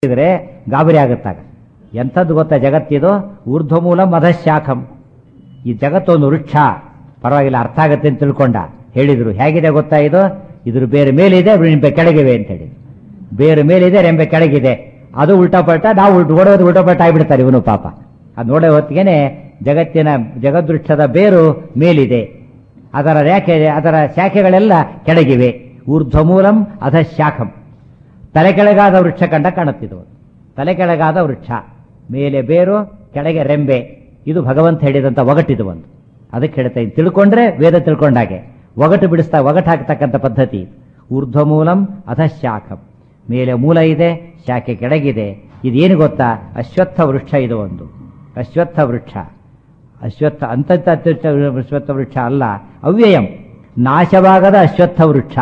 ಇದ್ರೆ ಗಾಬರಿ ಆಗುತ್ತಾಗ ಎಂಥದ್ದು ಗೊತ್ತಾ ಜಗತ್ತಿದು ಊರ್ಧ್ವಮೂಲ ಮಧಶಾಖಂ ಈ ಜಗತ್ತೊಂದು ವೃಕ್ಷ ಪರವಾಗಿಲ್ಲ ಅರ್ಥ ಆಗತ್ತೆ ಅಂತ ತಿಳ್ಕೊಂಡ ಹೇಳಿದ್ರು ಹೇಗಿದೆ ಗೊತ್ತಾ ಇದು ಇದ್ರ ಬೇರೆ ಮೇಲಿದೆ ರೆಂಬೆ ಕೆಳಗಿವೆ ಅಂತ ಹೇಳಿ ಬೇರೆ ಮೇಲಿದೆ ರೆಂಬೆ ಕೆಳಗಿದೆ ಅದು ಉಲ್ಟಾ ಪಲ್ಟಾ ನಾವು ಉಲ್ಟ ಓಡೋದು ಉಲ್ಟಾ ಪಲ್ಟಾ ಆಗ್ಬಿಡ್ತಾರೆ ಇವನು ಪಾಪ ಅದು ನೋಡೋ ಹೊತ್ತಿಗೆನೆ ಜಗತ್ತಿನ ಜಗದ್ವೃಕ್ಷದ ಬೇರು ಮೇಲಿದೆ ಅದರ ರೇಖೆ ಅದರ ಶಾಖೆಗಳೆಲ್ಲ ಕೆಳಗಿವೆ ಊರ್ಧ್ವಮೂಲಂ ಅಧ ಶಾಖಂ ತಲೆ ಕೆಳಗಾದ ವೃಕ್ಷ ಕಂಡ ಕಾಣುತ್ತಿದ್ದು ತಲೆ ಕೆಳಗಾದ ವೃಕ್ಷ ಮೇಲೆ ಬೇರು ಕೆಳಗೆ ರೆಂಬೆ ಇದು ಭಗವಂತ ಹೇಳಿದಂತ ಒಗಟಿದು ಒಂದು ಅದಕ್ಕೆ ಹೇಳ್ತಾ ಇದ್ದೀನಿ ತಿಳ್ಕೊಂಡ್ರೆ ವೇದ ತಿಳ್ಕೊಂಡಾಗೆ ಒಗಟು ಬಿಡಿಸ್ತಾ ಒಗಟು ಹಾಕ್ತಕ್ಕಂಥ ಪದ್ಧತಿ ಊರ್ಧ್ವಮೂಲಂ ಅಧಶಾಖಂ ಮೇಲೆ ಮೂಲ ಇದೆ ಶಾಖೆ ಕೆಳಗಿದೆ ಇದೇನು ಗೊತ್ತಾ ಅಶ್ವತ್ಥ ವೃಕ್ಷ ಇದು ಒಂದು ಅಶ್ವತ್ಥ ವೃಕ್ಷ ಅಶ್ವತ್ಥ ಅಂತಂತ ಅತ್ಯುಚ್ಚ ಅಶ್ವತ್ಥ ವೃಕ್ಷ ಅಲ್ಲ ಅವ್ಯಯಂ ನಾಶವಾಗದ ಅಶ್ವತ್ಥ ವೃಕ್ಷ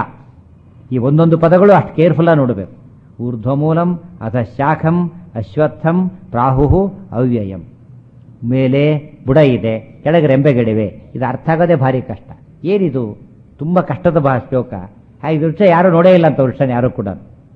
ಈ ಒಂದೊಂದು ಪದಗಳು ಅಷ್ಟು ಕೇರ್ಫುಲ್ಲ ನೋಡಬೇಕು ಊರ್ಧ್ವಮೂಲಂ ಅಥ ಶಾಖಂ ಅಶ್ವತ್ಥಂ ಪ್ರಾಹು ಅವ್ಯಯಂ ಮೇಲೆ ಬುಡ ಇದೆ ಕೆಳಗೆ ರೆಂಬೆಗಳಿವೆ ಇದು ಅರ್ಥ ಆಗೋದೇ ಭಾರಿ ಕಷ್ಟ ಏನಿದು ತುಂಬ ಕಷ್ಟದ ಬಾ ಶ್ಲೋಕ ಹಾಗೆ ವೃಕ್ಷ ಯಾರು ನೋಡೇ ಇಲ್ಲ ಅಂತ ವೃಕ್ಷನ ಯಾರು ಕೂಡ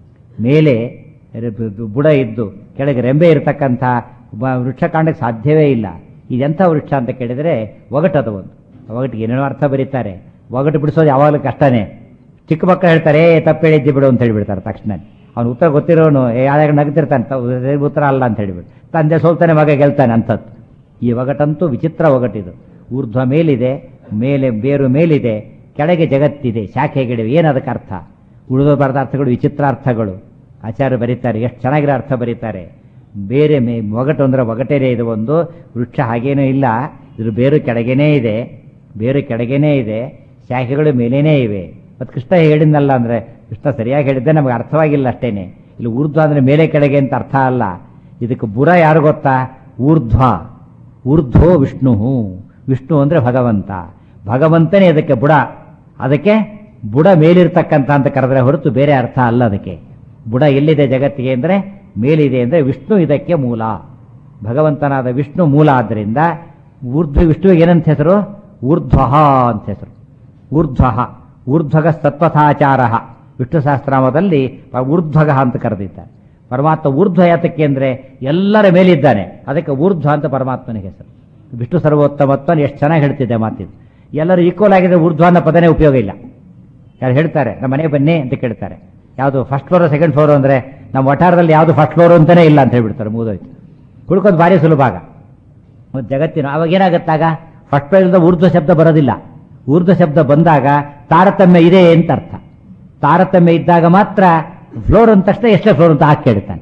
ಮೇಲೆ ರೆ- ಬುಡ ಇದ್ದು ಕೆಳಗೆ ರೆಂಬೆ ಇರತಕ್ಕಂಥ ಬ- ವೃಕ್ಷ ಕಾಣಕ್ಕೆ ಸಾಧ್ಯವೇ ಇಲ್ಲ ಇದೆಂಥ ವೃಕ್ಷ ಅಂತ ಕೇಳಿದರೆ ಒಗಟದು ಒಂದು ಒಗಟಿಗೆ ಏನೇನೋ ಅರ್ಥ ಬರೀತಾರೆ ಒಗಟು ಬಿಡಿಸೋದು ಯಾವಾಗಲೂ ಕಷ್ಟನೇ ಚಿಕ್ಕ ಮಕ್ಕಳು ಹೇಳ್ತಾರೆ ಏ ತಪ್ಪು ಹೇಳಿದ್ದಿ ಬಿಡು ಅಂತ ಹೇಳಿಬಿಡ್ತಾರೆ ತಕ್ಷಣ ಅವ್ನು ಉತ್ತರ ಗೊತ್ತಿರೋನು ಏ ಯಾವಾಗ ನಗ್ತಿರ್ತಾನೆ ತ- ಇದು ಉತ್ತರ ಅಲ್ಲ ಅಂತ ಹೇಳಿಬಿಟ್ಟು ತಂದೆ ಸೋಲ್ತಾನೆ ಮಗ ಗೆಲ್ತಾನೆ ಅಂತದ್ದು ಈ ಒಗಟಂತೂ ವಿಚಿತ್ರ ಒಗಟಿದು ಊರ್ಧ್ವ ಮೇಲಿದೆ ಮೇಲೆ ಬೇರು ಮೇಲಿದೆ ಕೆಳಗೆ ಜಗತ್ತಿದೆ ಶಾಖೆಗಳಿವೆ ಏನು ಅದಕ್ಕೆ ಅರ್ಥ ಉಳಿದ ಬರದ ಅರ್ಥಗಳು ವಿಚಿತ್ರ ಅರ್ಥಗಳು ಆಚಾರ್ಯ ಬರೀತಾರೆ ಎಷ್ಟು ಚೆನ್ನಾಗಿರೋ ಅರ್ಥ ಬರೀತಾರೆ ಬೇರೆ ಮೇ ಒಗಟು ಅಂದ್ರೆ ಒಗಟೇನೇ ಇದು ಒಂದು ವೃಕ್ಷ ಹಾಗೇನೂ ಇಲ್ಲ ಇದ್ರ ಬೇರು ಕೆಳಗೇನೇ ಇದೆ ಬೇರು ಕೆಳಗೇನೇ ಇದೆ ಶಾಖೆಗಳು ಮೇಲೇನೇ ಇವೆ ಮತ್ತು ಕೃಷ್ಣ ಹೇಳಿದ್ನಲ್ಲ ಅಂದ್ರೆ ಕೃಷ್ಣ ಸರಿಯಾಗಿ ಹೇಳಿದ್ದೆ ನಮಗೆ ಅರ್ಥವಾಗಿಲ್ಲ ಅಷ್ಟೇನೆ ಇಲ್ಲಿ ಊರ್ಧ್ವ ಅಂದ್ರೆ ಮೇಲೆ ಕೆಳಗೆ ಅಂತ ಅರ್ಥ ಅಲ್ಲ ಇದಕ್ಕೆ ಬುರ ಯಾರು ಗೊತ್ತಾ ಊರ್ಧ್ವ ಊರ್ಧ್ವೋ ವಿಷ್ಣು ವಿಷ್ಣು ಅಂದ್ರೆ ಭಗವಂತ ಭಗವಂತನೇ ಅದಕ್ಕೆ ಬುಡ ಅದಕ್ಕೆ ಬುಡ ಮೇಲಿರ್ತಕ್ಕಂಥ ಅಂತ ಕರೆದ್ರೆ ಹೊರತು ಬೇರೆ ಅರ್ಥ ಅಲ್ಲ ಅದಕ್ಕೆ ಬುಡ ಎಲ್ಲಿದೆ ಜಗತ್ತಿಗೆ ಅಂದ್ರೆ ಮೇಲಿದೆ ಅಂದ್ರೆ ವಿಷ್ಣು ಇದಕ್ಕೆ ಮೂಲ ಭಗವಂತನಾದ ವಿಷ್ಣು ಮೂಲ ಆದ್ದರಿಂದ ಊರ್ಧ್ವ ವಿಷ್ಣುವಿಗೆ ಏನಂತ ಹೆಸರು ಊರ್ಧ್ವ ಅಂತ ಹೆಸರು ಊರ್ಧ್ವ ಊರ್ಧ್ವಗ ಸತ್ವಥಾಚಾರ ವಿಷ್ಣು ಸಹಸ್ರಾಮದಲ್ಲಿ ಊರ್ಧ್ವಗ ಅಂತ ಕರೆದಿದ್ದಾರೆ ಪರಮಾತ್ಮ ಊರ್ಧ್ವ ಯಾತಕ್ಕೆ ಅಂದ್ರೆ ಎಲ್ಲರ ಮೇಲಿದ್ದಾನೆ ಅದಕ್ಕೆ ಊರ್ಧ್ವ ಅಂತ ಪರಮಾತ್ಮನಿಗೆ ಹೆಸರು ವಿಷ್ಣು ಸರ್ವೋತ್ತಮತ್ವ ಎಷ್ಟು ಚೆನ್ನಾಗಿ ಹೇಳ್ತಿದ್ದೆ ಮಾತಿದ್ದು ಎಲ್ಲರೂ ಈಕ್ವಲ್ ಆಗಿದ್ರೆ ಊರ್ಧ್ವ ಅನ್ನೋ ಪದನೇ ಉಪಯೋಗ ಇಲ್ಲ ಯಾರು ಹೇಳ್ತಾರೆ ನಮ್ಮ ಮನೆಗೆ ಬನ್ನಿ ಅಂತ ಕೇಳ್ತಾರೆ ಯಾವುದು ಫಸ್ಟ್ ಫ್ಲೋರ್ ಸೆಕೆಂಡ್ ಫ್ಲೋರ್ ಅಂದ್ರೆ ನಮ್ಮ ವಠಾರದಲ್ಲಿ ಯಾವುದು ಫಸ್ಟ್ ಫ್ಲೋರ್ ಅಂತಾನೆ ಇಲ್ಲ ಅಂತ ಹೇಳ್ಬಿಡ್ತಾರೆ ಮುಗಿದೋಯ್ತು ಹುಡ್ಕೋದು ಭಾರಿ ಸುಲಭ ಆಗ ಮತ್ತು ಜಗತ್ತಿನ ಅವಾಗ ಏನಾಗುತ್ತಾಗ ಫಸ್ಟ್ ಫ್ಲೋರಿಂದ ಊರ್ಧ್ವ ಶಬ್ದ ಬರೋದಿಲ್ಲ ಊರ್ಧ್ವ ಶಬ್ದ ಬಂದಾಗ ತಾರತಮ್ಯ ಇದೆ ಅಂತ ಅರ್ಥ ತಾರತಮ್ಯ ಇದ್ದಾಗ ಮಾತ್ರ ಫ್ಲೋರ್ ಅಂದ ತಕ್ಷಣ ಎಷ್ಟೇ ಫ್ಲೋರ್ ಅಂತ ಹಾಕಿ ಕೇಳ್ತಾನೆ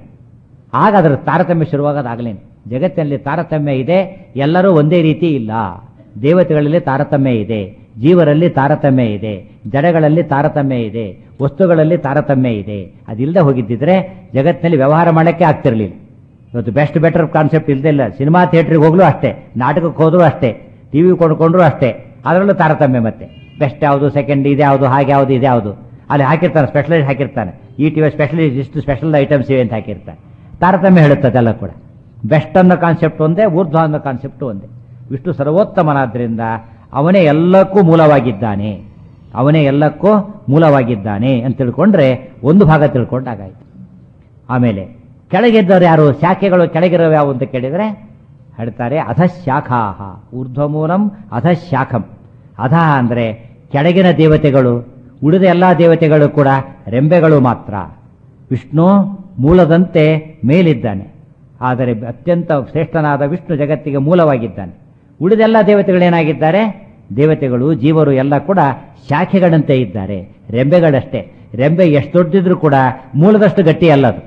ಆಗ ಅದರ ತಾರತಮ್ಯ ಶುರುವಾಗೋದಾಗಲೇನು ಜಗತ್ತಿನಲ್ಲಿ ತಾರತಮ್ಯ ಇದೆ ಎಲ್ಲರೂ ಒಂದೇ ರೀತಿ ಇಲ್ಲ ದೇವತೆಗಳಲ್ಲಿ ತಾರತಮ್ಯ ಇದೆ ಜೀವರಲ್ಲಿ ತಾರತಮ್ಯ ಇದೆ ಜಡಗಳಲ್ಲಿ ತಾರತಮ್ಯ ಇದೆ ವಸ್ತುಗಳಲ್ಲಿ ತಾರತಮ್ಯ ಇದೆ ಅದಿಲ್ಲದೆ ಹೋಗಿದ್ದಿದ್ರೆ ಜಗತ್ತಿನಲ್ಲಿ ವ್ಯವಹಾರ ಮಾಡೋಕ್ಕೆ ಆಗ್ತಿರ್ಲಿಲ್ಲ ಇವತ್ತು ಬೆಸ್ಟ್ ಬೆಟರ್ ಕಾನ್ಸೆಪ್ಟ್ ಇಲ್ಲದೆ ಇಲ್ಲ ಸಿನಿಮಾ ಥಿಯೇಟ್ರಿಗೆ ಹೋಗ್ಲೂ ಅಷ್ಟೇ ನಾಟಕಕ್ಕೆ ಹೋದ್ರೂ ಅಷ್ಟೇ ಟಿವಿ ಕೊಂಡ್ಕೊಂಡ್ರು ಅಷ್ಟೇ ಅದರಲ್ಲೂ ತಾರತಮ್ಯ ಮತ್ತೆ ಬೆಸ್ಟ್ ಯಾವುದು ಸೆಕೆಂಡ್ ಇದೆ ಯಾವುದು ಹಾಗೆ ಯಾವುದು ಇದೆ ಯಾವುದು ಅಲ್ಲಿ ಹಾಕಿರ್ತಾನೆ ಸ್ಪೆಷಲೈಸ್ ಹಾಕಿರ್ತಾನೆ ಈ ಟಿವಿ ಸ್ಪೆಷಲೈಸ್ ಇಷ್ಟು ಸ್ಪೆಷಲ್ ಐಟಮ್ಸ್ ಇವೆ ಅಂತ ಹಾಕಿರ್ತಾನೆ ತಾರತಮ್ಯ ಹೇಳುತ್ತದೆಲ್ಲ ಕೂಡ ಬೆಸ್ಟ್ ಅನ್ನೋ ಕಾನ್ಸೆಪ್ಟ್ ಒಂದೇ ಊರ್ಧ್ವ ಅನ್ನೋ ಕಾನ್ಸೆಪ್ಟ್ ಒಂದೇ ವಿಷ್ಣು ಸರ್ವೋತ್ತಮನಾದ್ರಿಂದ ಅವನೇ ಎಲ್ಲಕ್ಕೂ ಮೂಲವಾಗಿದ್ದಾನೆ ಅವನೇ ಎಲ್ಲಕ್ಕೂ ಮೂಲವಾಗಿದ್ದಾನೆ ಅಂತ ತಿಳ್ಕೊಂಡ್ರೆ ಒಂದು ಭಾಗ ತಿಳ್ಕೊಂಡಾಗಾಯ್ತು ಆಮೇಲೆ ಕೆಳಗಿದ್ದವರು ಯಾರು ಶಾಖೆಗಳು ಕೆಳಗಿರೋವು ಯಾವು ಅಂತ ಕೇಳಿದರೆ ಹೇಳ್ತಾರೆ ಅಧಶಾಖಾಹ ಊರ್ಧ್ವಮೂಲಂ ಅಧಶಾಖಂ ಅಧ ಅಂದರೆ ಕೆಳಗಿನ ದೇವತೆಗಳು ಉಳಿದ ಎಲ್ಲ ದೇವತೆಗಳು ಕೂಡ ರೆಂಬೆಗಳು ಮಾತ್ರ ವಿಷ್ಣು ಮೂಲದಂತೆ ಮೇಲಿದ್ದಾನೆ ಆದರೆ ಅತ್ಯಂತ ಶ್ರೇಷ್ಠನಾದ ವಿಷ್ಣು ಜಗತ್ತಿಗೆ ಮೂಲವಾಗಿದ್ದಾನೆ ಉಳಿದೆಲ್ಲ ದೇವತೆಗಳೇನಾಗಿದ್ದಾರೆ ದೇವತೆಗಳು ಜೀವರು ಎಲ್ಲ ಕೂಡ ಶಾಖೆಗಳಂತೆ ಇದ್ದಾರೆ ರೆಂಬೆಗಳಷ್ಟೇ ರೆಂಬೆ ಎಷ್ಟು ದೊಡ್ಡದಿದ್ರೂ ಕೂಡ ಮೂಲದಷ್ಟು ಗಟ್ಟಿ ಅಲ್ಲ ಅದು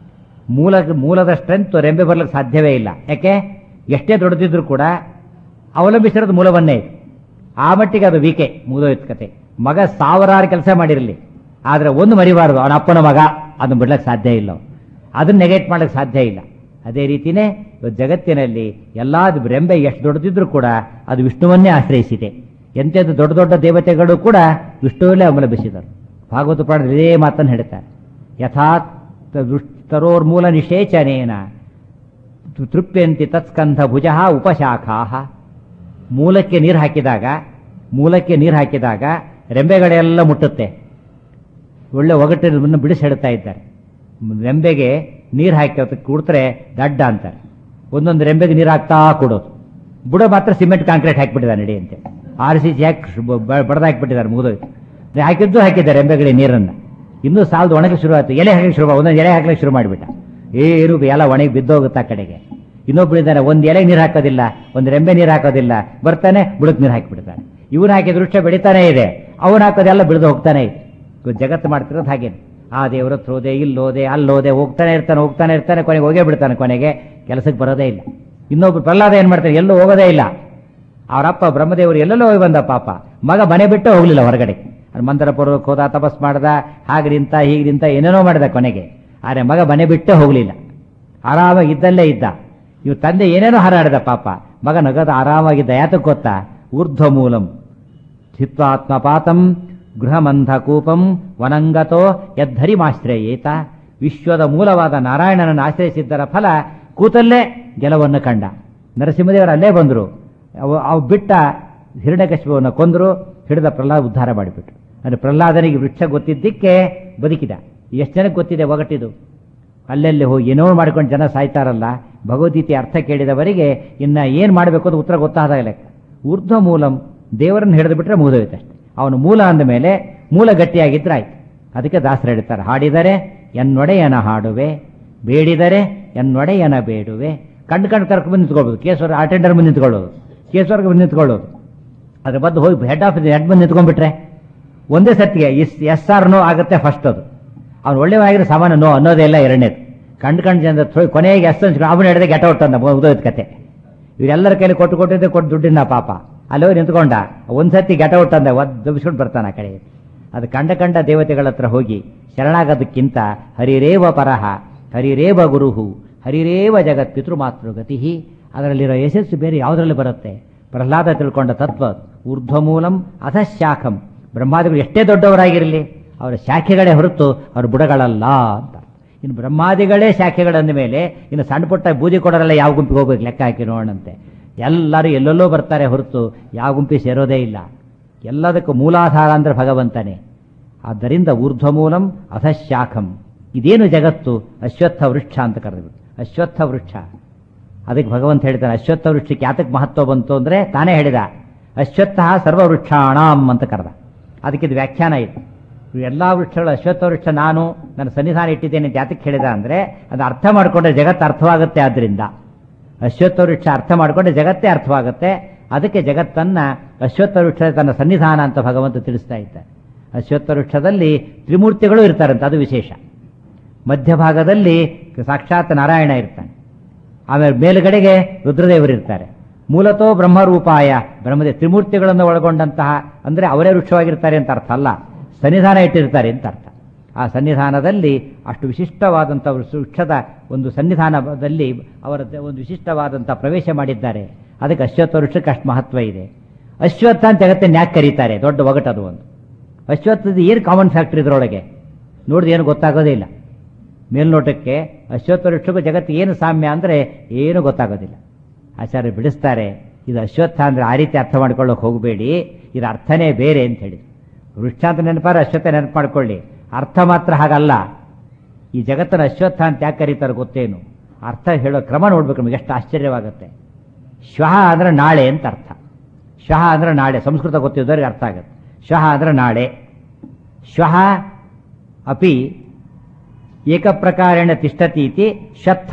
ಮೂಲ ಮೂಲದ ಸ್ಟ್ರೆಂತ್ ರೆಂಬೆ ಬರ್ಲಿಕ್ಕೆ ಸಾಧ್ಯವೇ ಇಲ್ಲ ಯಾಕೆ ಎಷ್ಟೇ ದೊಡ್ಡದಿದ್ರೂ ಕೂಡ ಅವಲಂಬಿಸಿರೋದು ಮೂಲವನ್ನೇ ಇದೆ ಆ ಮಟ್ಟಿಗೆ ಅದು ವೀಕೆ ಮುಗಿದೋಯ್ತು ಕತೆ ಮಗ ಸಾವಿರಾರು ಕೆಲಸ ಮಾಡಿರಲಿ ಆದರೆ ಒಂದು ಮರಿಬಾರದು ಅವನ ಅಪ್ಪನ ಮಗ ಅದನ್ನ ಬಿಡ್ಲಿಕ್ಕೆ ಸಾಧ್ಯ ಇಲ್ಲ ಅವ್ನು. ಅದನ್ನ ನೆಗೆಟ್ ಮಾಡ್ಲಿಕ್ಕೆ ಸಾಧ್ಯ ಇಲ್ಲ ಅದೇ ರೀತಿನೇ ಇವತ್ತು ಜಗತ್ತಿನಲ್ಲಿ ಎಲ್ಲಾ ರೆಂಬೆ ಎಷ್ಟು ದೊಡ್ಡದಿದ್ರೂ ಕೂಡ ಅದು ವಿಷ್ಣುವನ್ನೇ ಆಶ್ರಯಿಸಿದೆ ಎಂತೆಂಥ ದೊಡ್ಡ ದೊಡ್ಡ ದೇವತೆಗಳು ಕೂಡ ವಿಷ್ಣುವಲ್ಲೇ ಅವಲಂಬಿಸಿದರು ಭಾಗವತ ಪ್ರಾಣದಲ್ಲಿ ಇದೇ ಮಾತನ್ನು ಹೇಳ್ತಾರೆ ಯಥಾತ್ ತರೋರ್ಮೂಲ ನಿಷೇಚನೇನ ತೃಪ್ಯಂತಿ ತತ್ಸ್ಕಂಧ ಭುಜ ಉಪಶಾಖಾ ಮೂಲಕ್ಕೆ ನೀರು ಹಾಕಿದಾಗ ಮೂಲಕ್ಕೆ ನೀರು ಹಾಕಿದಾಗ ರೆಂಬೆಗಳೆಲ್ಲ ಮುಟ್ಟುತ್ತೆ ಒಳ್ಳೆ ಒಗಟನ್ನು ಬಿಡಿಸಿ ಹೇಳ್ತಾ ಇದ್ದಾರೆ ರೆಂಬೆಗೆ ನೀರು ಹಾಕಿ ಅದಕ್ಕೆ ಕುಡ್ತಾರೆ ದಡ್ಡ ಅಂತಾರೆ ಒಂದೊಂದು ರೆಂಬೆಗೆ ನೀರು ಹಾಕ್ತಾ ಕೊಡೋದು ಬುಡ ಮಾತ್ರ ಸಿಮೆಂಟ್ ಕಾಂಕ್ರೀಟ್ ಹಾಕಿಬಿಟ್ಟಿದ್ದಾರೆ ನಡಿ ಅಂತೆ ಆರ್ ಸಿ ಸಿ ಹಾಕಿ ಬಡ್ದು ಹಾಕಿಬಿಟ್ಟಿದ್ದಾರೆ ಮುಗಿದೋಯ್ತು ಹಾಕಿದ್ದು ಹಾಕಿದ್ದಾರೆ ರೆಂಬೆಗಳಿಗೆ ನೀರನ್ನು ಇನ್ನೂ ಸಾಲದು ಒಣಗಿ ಶುರು ಆಯ್ತು ಎಲೆ ಹಾಕಲಿಕ್ಕೆ ಶುರು ಒಂದೊಂದು ಎಲೆ ಹಾಕ್ಲಿಕ್ಕೆ ಶುರು ಮಾಡಿಬಿಟ್ಟ ಏನು ಎಲ್ಲ ಒಣಗಿ ಬಿದ್ದೋಗುತ್ತೆ ಆ ಕಡೆಗೆ ಇನ್ನೊಬ್ಬಳಿದ್ದಾನೆ ಒಂದು ಎಲೆಗೆ ನೀರು ಹಾಕೋದಿಲ್ಲ ಒಂದು ರೆಂಬೆ ನೀರು ಹಾಕೋದಿಲ್ಲ ಬರ್ತಾನೆ ಬುಡಕ್ಕೆ ನೀರು ಹಾಕಿಬಿಡ್ತಾನೆ ಇವನು ಹಾಕಿದ ವೃಕ್ಷ ಬೆಳಿತಾನೆ ಇದೆ ಅವನು ಹಾಕೋದೆಲ್ಲ ಬಿಡ್ದು ಹೋಗ್ತಾನೆ ಇದೆ ಇವತ್ತು ಜಗತ್ತು ಮಾಡ್ತಿರೋದು ಹಾಗೇನೆ ಆ ದೇವ್ರ ಹತ್ರ ಹೋದೆ ಇಲ್ಲೋದೆ ಅಲ್ಲೋದೆ ಹೋಗ್ತಾನೆ ಇರ್ತಾನೆ ಹೋಗ್ತಾನೆ ಇರ್ತಾನೆ ಕೊನೆಗೆ ಹೋಗೇ ಬಿಡ್ತಾನೆ ಕೊನೆಗೆ ಕೆಲಸಕ್ಕೆ ಬರೋದೇ ಇಲ್ಲ ಇನ್ನೊಬ್ರು ಪ್ರಹ್ಲಾದ ಏನ್ ಮಾಡ್ತಾರೆ ಎಲ್ಲೂ ಹೋಗೋದೇ ಇಲ್ಲ ಅವರಪ್ಪ ಬ್ರಹ್ಮದೇವರು ಎಲ್ಲೆಲ್ಲೋ ಹೋಗಿ ಬಂದ ಪಾಪ ಮಗ ಮನೆ ಬಿಟ್ಟು ಹೋಗ್ಲಿಲ್ಲ ಹೊರಗಡೆ ಅವ್ನು ಮಂದಿರ ಪೂರ್ವಕ್ಕೆ ಹೋದ ತಪಸ್ ಮಾಡ್ದ ಹಾಗೆ ನಿಂತ ಹೀಗೆ ನಿಂತ ಏನೇನೋ ಮಾಡಿದ ಕೊನೆಗೆ ಆದರೆ ಮಗ ಮನೆ ಬಿಟ್ಟೇ ಹೋಗ್ಲಿಲ್ಲ ಆರಾಮಾಗಿ ಇದ್ದಲ್ಲೇ ಇದ್ದ ಇವ್ ತಂದೆ ಏನೇನೋ ಹಾರಾಡಿದ ಪಾಪ ಮಗ ನಗದ ಆರಾಮಾಗಿದ್ದ ಯಾತಕ್ಕೆ ಗೊತ್ತಾ ಊರ್ಧ್ವ ಮೂಲಂ ಸ್ಥಿತ್ವಾತ್ಮಪಾತಂ ಗೃಹಮಂಧಕೂಪಂ ವನಂಗತೋ ಯದ್ಧರಿಮಾಶ್ರಯೇತ ವಿಶ್ವದ ಮೂಲವಾದ ನಾರಾಯಣನನ್ನು ಆಶ್ರಯಿಸಿದ್ದರ ಫಲ ಕೂತಲ್ಲೇ ಗೆಲವನ್ನು ಕಂಡ ನರಸಿಂಹದೇವರು ಅಲ್ಲೇ ಬಂದರು ಅವು ಅವು ಬಿಟ್ಟ ಹಿರಣ್ಯಕಶಿಪವನ್ನು ಕೊಂದರು ಹಿಡಿದ ಪ್ರಹ್ಲಾದ ಉದ್ಧಾರ ಮಾಡಿಬಿಟ್ರು ಅಂದರೆ ಪ್ರಹ್ಲಾದನಿಗೆ ವೃಕ್ಷ ಗೊತ್ತಿದ್ದಕ್ಕೆ ಬದುಕಿದ ಎಷ್ಟು ಜನಕ್ಕೆ ಗೊತ್ತಿದೆ ಒಗಟಿದು ಅಲ್ಲೆಲ್ಲಿ ಹೋಗಿ ಏನೋ ಮಾಡ್ಕೊಂಡು ಜನ ಸಾಯ್ತಾರಲ್ಲ ಭಗವದ್ಗೀತೆ ಅರ್ಥ ಕೇಳಿದವರಿಗೆ ಇನ್ನ ಏನು ಮಾಡಬೇಕು ಅಂತ ಉತ್ತರ ಗೊತ್ತಾದಾಗ ಲೆಕ್ಕ ಊರ್ಧ್ವ ಮೂಲಂ ದೇವರನ್ನು ಹಿಡಿದು ಬಿಟ್ರೆ ಮುಗಿದೋಯ್ತು ಅಷ್ಟೇ ಅವನು ಮೂಲ ಅಂದ ಮೇಲೆ ಮೂಲ ಗಟ್ಟಿಯಾಗಿದ್ರೆ ಆಯ್ತು ಅದಕ್ಕೆ ದಾಸರು ಹೇಳ್ತಾರೆ ಹಾಡಿದರೆ ಎನ್ನೊಡೆಯನ ಹಾಡುವೆ ಬೇಡಿದರೆ ಎನ್ನೊಡೆಯನ ಬೇಡುವೆ ಕಂಡು ಕಂಡು ಕರ್ಕೊಂಡು ಬಂದು ನಿಂತ್ಕೊಳ್ಬೋದು ಕೇಸವರ ಅಟೆಂಡರ್ ಮುಂದೆ ನಿಂತ್ಕೊಳ್ಳೋದು ಕೇಸವರ್ಗೆ ಬಂದು ನಿಂತ್ಕೊಳ್ಳೋದು ಅದ್ರ ಬದ್ದು ಹೋಗಿ ಹೆಡ್ ಆಫೀಸ್ ಹೆಡ್ ಬಂದು ನಿಂತ್ಕೊಂಡ್ಬಿಟ್ರೆ ಒಂದೇ ಸರ್ತಿಗೆ ಎಸ್ ಎಸ್ ಆರ್ ನೋ ಆಗುತ್ತೆ ಫಸ್ಟ್ ಅದು ಅವ್ನು ಒಳ್ಳೆಯವಾಗಿರೋ ಸಾಮಾನ್ಯ ನೋ ಅನ್ನೋದೇ ಇಲ್ಲ ಎರಡನೇದು ಕಂಡು ಕಂಡು ಜನ ಥ್ರೋ- ಕೊನೆಗೆ ಎಸ್ ಅನ್ಸ್ಕೊಂಡು ಅವನು ಹಿಡಿದ ಗೆಟ ಅಂತ ಉದೋದ್ ಕತೆ ಇವರೆಲ್ಲರ ಕೈಲಿ ಕೊಟ್ಟು ಕೊಟ್ಟಿದ್ದೆ ಕೊಟ್ಟು ದುಡ್ಡಿನ ಪಾಪ ಅಲ್ಲಿ ಹೋಗಿ ನಿಂತ್ಕೊಂಡ ಒಂದ್ಸತಿ ಗೆಟ ಅಂದ ಒದ್ದು ದಬ್ಬಿಸ್ಕೊಂಡು ಬರ್ತಾನೆ ಆ ಕಡೆ ಅದು ಕಂಡ ಕಂಡ ದೇವತೆಗಳ ಹತ್ರ ಹೋಗಿ ಶರಣಾಗೋದಕ್ಕಿಂತ ಹರಿರೇವ ಪರಹ ಹರಿರೇವ ಗುರುಹು ಹರಿರೇವ ಜಗತ್ ಪಿತೃಮಾತೃಗತಿ ಅದರಲ್ಲಿರೋ ಯಶಸ್ಸು ಬೇರೆ ಯಾವುದರಲ್ಲಿ ಬರುತ್ತೆ ಪ್ರಹ್ಲಾದ ತಿಳ್ಕೊಂಡ ತತ್ವ ಊರ್ಧ್ವಮೂಲಂ ಅಧಶಾಖಂ ಬ್ರಹ್ಮಾದಿಗಳು ಎಷ್ಟೇ ದೊಡ್ಡವರಾಗಿರಲಿ ಅವರ ಶಾಖೆಗಳೇ ಹೊರತು ಅವ್ರ ಬುಡಗಳಲ್ಲ ಅಂತ ಇನ್ನು ಬ್ರಹ್ಮಾದಿಗಳೇ ಶಾಖೆಗಳಂದ ಮೇಲೆ ಇನ್ನು ಸಣ್ಣ ಪುಟ್ಟ ಬೂದಿ ಕೊಡೋರೆಲ್ಲ ಯಾವ ಗುಂಪಿಗೆ ಹೋಗ್ಬೇಕು ಲೆಕ್ಕ ಹಾಕಿ ನೋಡಂತೆ ಎಲ್ಲರೂ ಎಲ್ಲೆಲ್ಲೋ ಬರ್ತಾರೆ ಹೊರತು ಯಾವ ಗುಂಪಿ ಸೇರೋದೇ ಇಲ್ಲ ಎಲ್ಲದಕ್ಕೂ ಮೂಲಾಧಾರ ಅಂದ್ರೆ ಭಗವಂತನೇ ಆದ್ದರಿಂದ ಊರ್ಧ್ವಮೂಲಂ ಅಧಶಾಖಂ ಇದೇನು ಜಗತ್ತು ಅಶ್ವತ್ಥ ವೃಕ್ಷ ಅಂತ ಕರೆದ್ಬಿಟ್ಟು ಅಶ್ವತ್ಥ ವೃಕ್ಷ ಅದಕ್ಕೆ ಭಗವಂತ ಹೇಳ್ತಾನೆ ಅಶ್ವತ್ಥ ವೃಕ್ಷಕ್ಕೆ ಯಾತಕ್ಕೆ ಮಹತ್ವ ಬಂತು ಅಂದ್ರೆ ತಾನೇ ಹೇಳಿದ ಅಶ್ವತ್ಥ ಸರ್ವವೃಕ್ಷಾಣಾಂ ಅಂತ ಕರೆದ ಅದಕ್ಕೆ ಇದು ವ್ಯಾಖ್ಯಾನ ಇದೆ ಎಲ್ಲಾ ವೃಕ್ಷಗಳು ಅಶ್ವತ್ಥ ವೃಕ್ಷ ನಾನು ನನ್ನ ಸನ್ನಿಧಾನ ಇಟ್ಟಿದ್ದೇನೆ ಅಂತ ಯಾತಕ್ಕೆ ಹೇಳಿದ ಅಂದ್ರೆ ಅದು ಅರ್ಥ ಮಾಡಿಕೊಂಡ್ರೆ ಜಗತ್ತು ಅರ್ಥವಾಗುತ್ತೆ ಆದ್ರಿಂದ ಅಶ್ವತ್ಥ ವೃಕ್ಷ ಅರ್ಥ ಮಾಡಿಕೊಂಡ್ರೆ ಜಗತ್ತೇ ಅರ್ಥವಾಗುತ್ತೆ ಅದಕ್ಕೆ ಜಗತ್ತನ್ನ ಅಶ್ವತ್ಥ ವೃಕ್ಷ ತನ್ನ ಸನ್ನಿಧಾನ ಅಂತ ಭಗವಂತ ತಿಳಿಸ್ತಾ ಇದ್ದಾರೆ ಅಶ್ವತ್ಥ ವೃಕ್ಷದಲ್ಲಿ ತ್ರಿಮೂರ್ತಿಗಳು ಇರ್ತಾರಂತೆ ಅದು ವಿಶೇಷ ಮಧ್ಯಭಾಗದಲ್ಲಿ ಸಾಕ್ಷಾತ್ ನಾರಾಯಣ ಇರ್ತಾನೆ ಆಮೇಲೆ ಮೇಲುಗಡೆಗೆ ರುದ್ರದೇವರು ಇರ್ತಾರೆ ಮೂಲತೋ ಬ್ರಹ್ಮರೂಪಾಯ ಬ್ರಹ್ಮದೇ ತ್ರಿಮೂರ್ತಿಗಳನ್ನು ಒಳಗೊಂಡಂತಹ ಅಂದ್ರೆ ಅವರೇ ವೃಕ್ಷವಾಗಿರ್ತಾರೆ ಅಂತ ಅರ್ಥ ಅಲ್ಲ ಸನ್ನಿಧಾನ ಇಟ್ಟಿರ್ತಾರೆ ಅಂತ ಅರ್ಥ ಆ ಸನ್ನಿಧಾನದಲ್ಲಿ ಅಷ್ಟು ವಿಶಿಷ್ಟವಾದಂಥ ವೃಕ್ಷದ ಒಂದು ಸನ್ನಿಧಾನದಲ್ಲಿ ಅವರ ಒಂದು ವಿಶಿಷ್ಟವಾದಂಥ ಪ್ರವೇಶ ಮಾಡಿದ್ದಾರೆ ಅದಕ್ಕೆ ಅಶ್ವತ್ಥ ವೃಕ್ಷಕ್ಕೆ ಅಷ್ಟು ಮಹತ್ವ ಇದೆ ಅಶ್ವತ್ಥ ಅಂತ ಜಗತ್ತನ್ನು ಯಾಕೆ ಕರೀತಾರೆ ದೊಡ್ಡ ಒಗಟದು ಒಂದು ಅಶ್ವತ್ಥದ ಏನು ಕಾಮನ್ ಫ್ಯಾಕ್ಟರ್ ಇದರೊಳಗೆ ನೋಡಿದ ಏನು ಗೊತ್ತಾಗೋದೇ ಇಲ್ಲ ಮೇಲ್ನೋಟಕ್ಕೆ ಅಶ್ವತ್ಥ ವೃಕ್ಷಕ್ಕೂ ಜಗತ್ತಿಗೆ ಏನು ಸಾಮ್ಯ ಅಂದರೆ ಏನು ಗೊತ್ತಾಗೋದಿಲ್ಲ ಆಚಾರ್ಯ ಬಿಡಿಸ್ತಾರೆ ಇದು ಅಶ್ವತ್ಥ ಅಂದ್ರೆ ಆ ರೀತಿ ಅರ್ಥ ಮಾಡ್ಕೊಳ್ಳೋಕೆ ಹೋಗಬೇಡಿ ಇದರ ಅರ್ಥನೇ ಬೇರೆ ಅಂತ ಹೇಳಿ ವೃಕ್ಷ ಅಂತ ನೆನಪಾರ ಅಶ್ವತ್ಥ ನೆನಪು ಮಾಡ್ಕೊಳ್ಳಿ ಅರ್ಥ ಮಾತ್ರ ಹಾಗಲ್ಲ ಈ ಜಗತ್ತನ್ನು ಅಶ್ವತ್ಥ ಅಂತ ಯಾಕೆ ಕರೀತಾರೆ ಗೊತ್ತೇನು ಅರ್ಥ ಹೇಳೋ ಕ್ರಮ ನೋಡ್ಬೇಕು ನಮಗೆ ಎಷ್ಟು ಆಶ್ಚರ್ಯವಾಗುತ್ತೆ ಶ್ವಃ ಅಂದ್ರೆ ನಾಳೆ ಅಂತ ಅರ್ಥ ಶ್ವಃ ಅಂದ್ರೆ ನಾಳೆ ಸಂಸ್ಕೃತ ಗೊತ್ತಿದ್ದವ್ರಿಗೆ ಅರ್ಥ ಆಗುತ್ತೆ ಶ್ವಃ ಅಂದ್ರೆ ನಾಳೆ ಶ್ವಃ ಅಪಿ ಏಕಪ್ರಕಾರೇಣ ತಿಷ್ಟತೀತಿ ಶತ್ಥ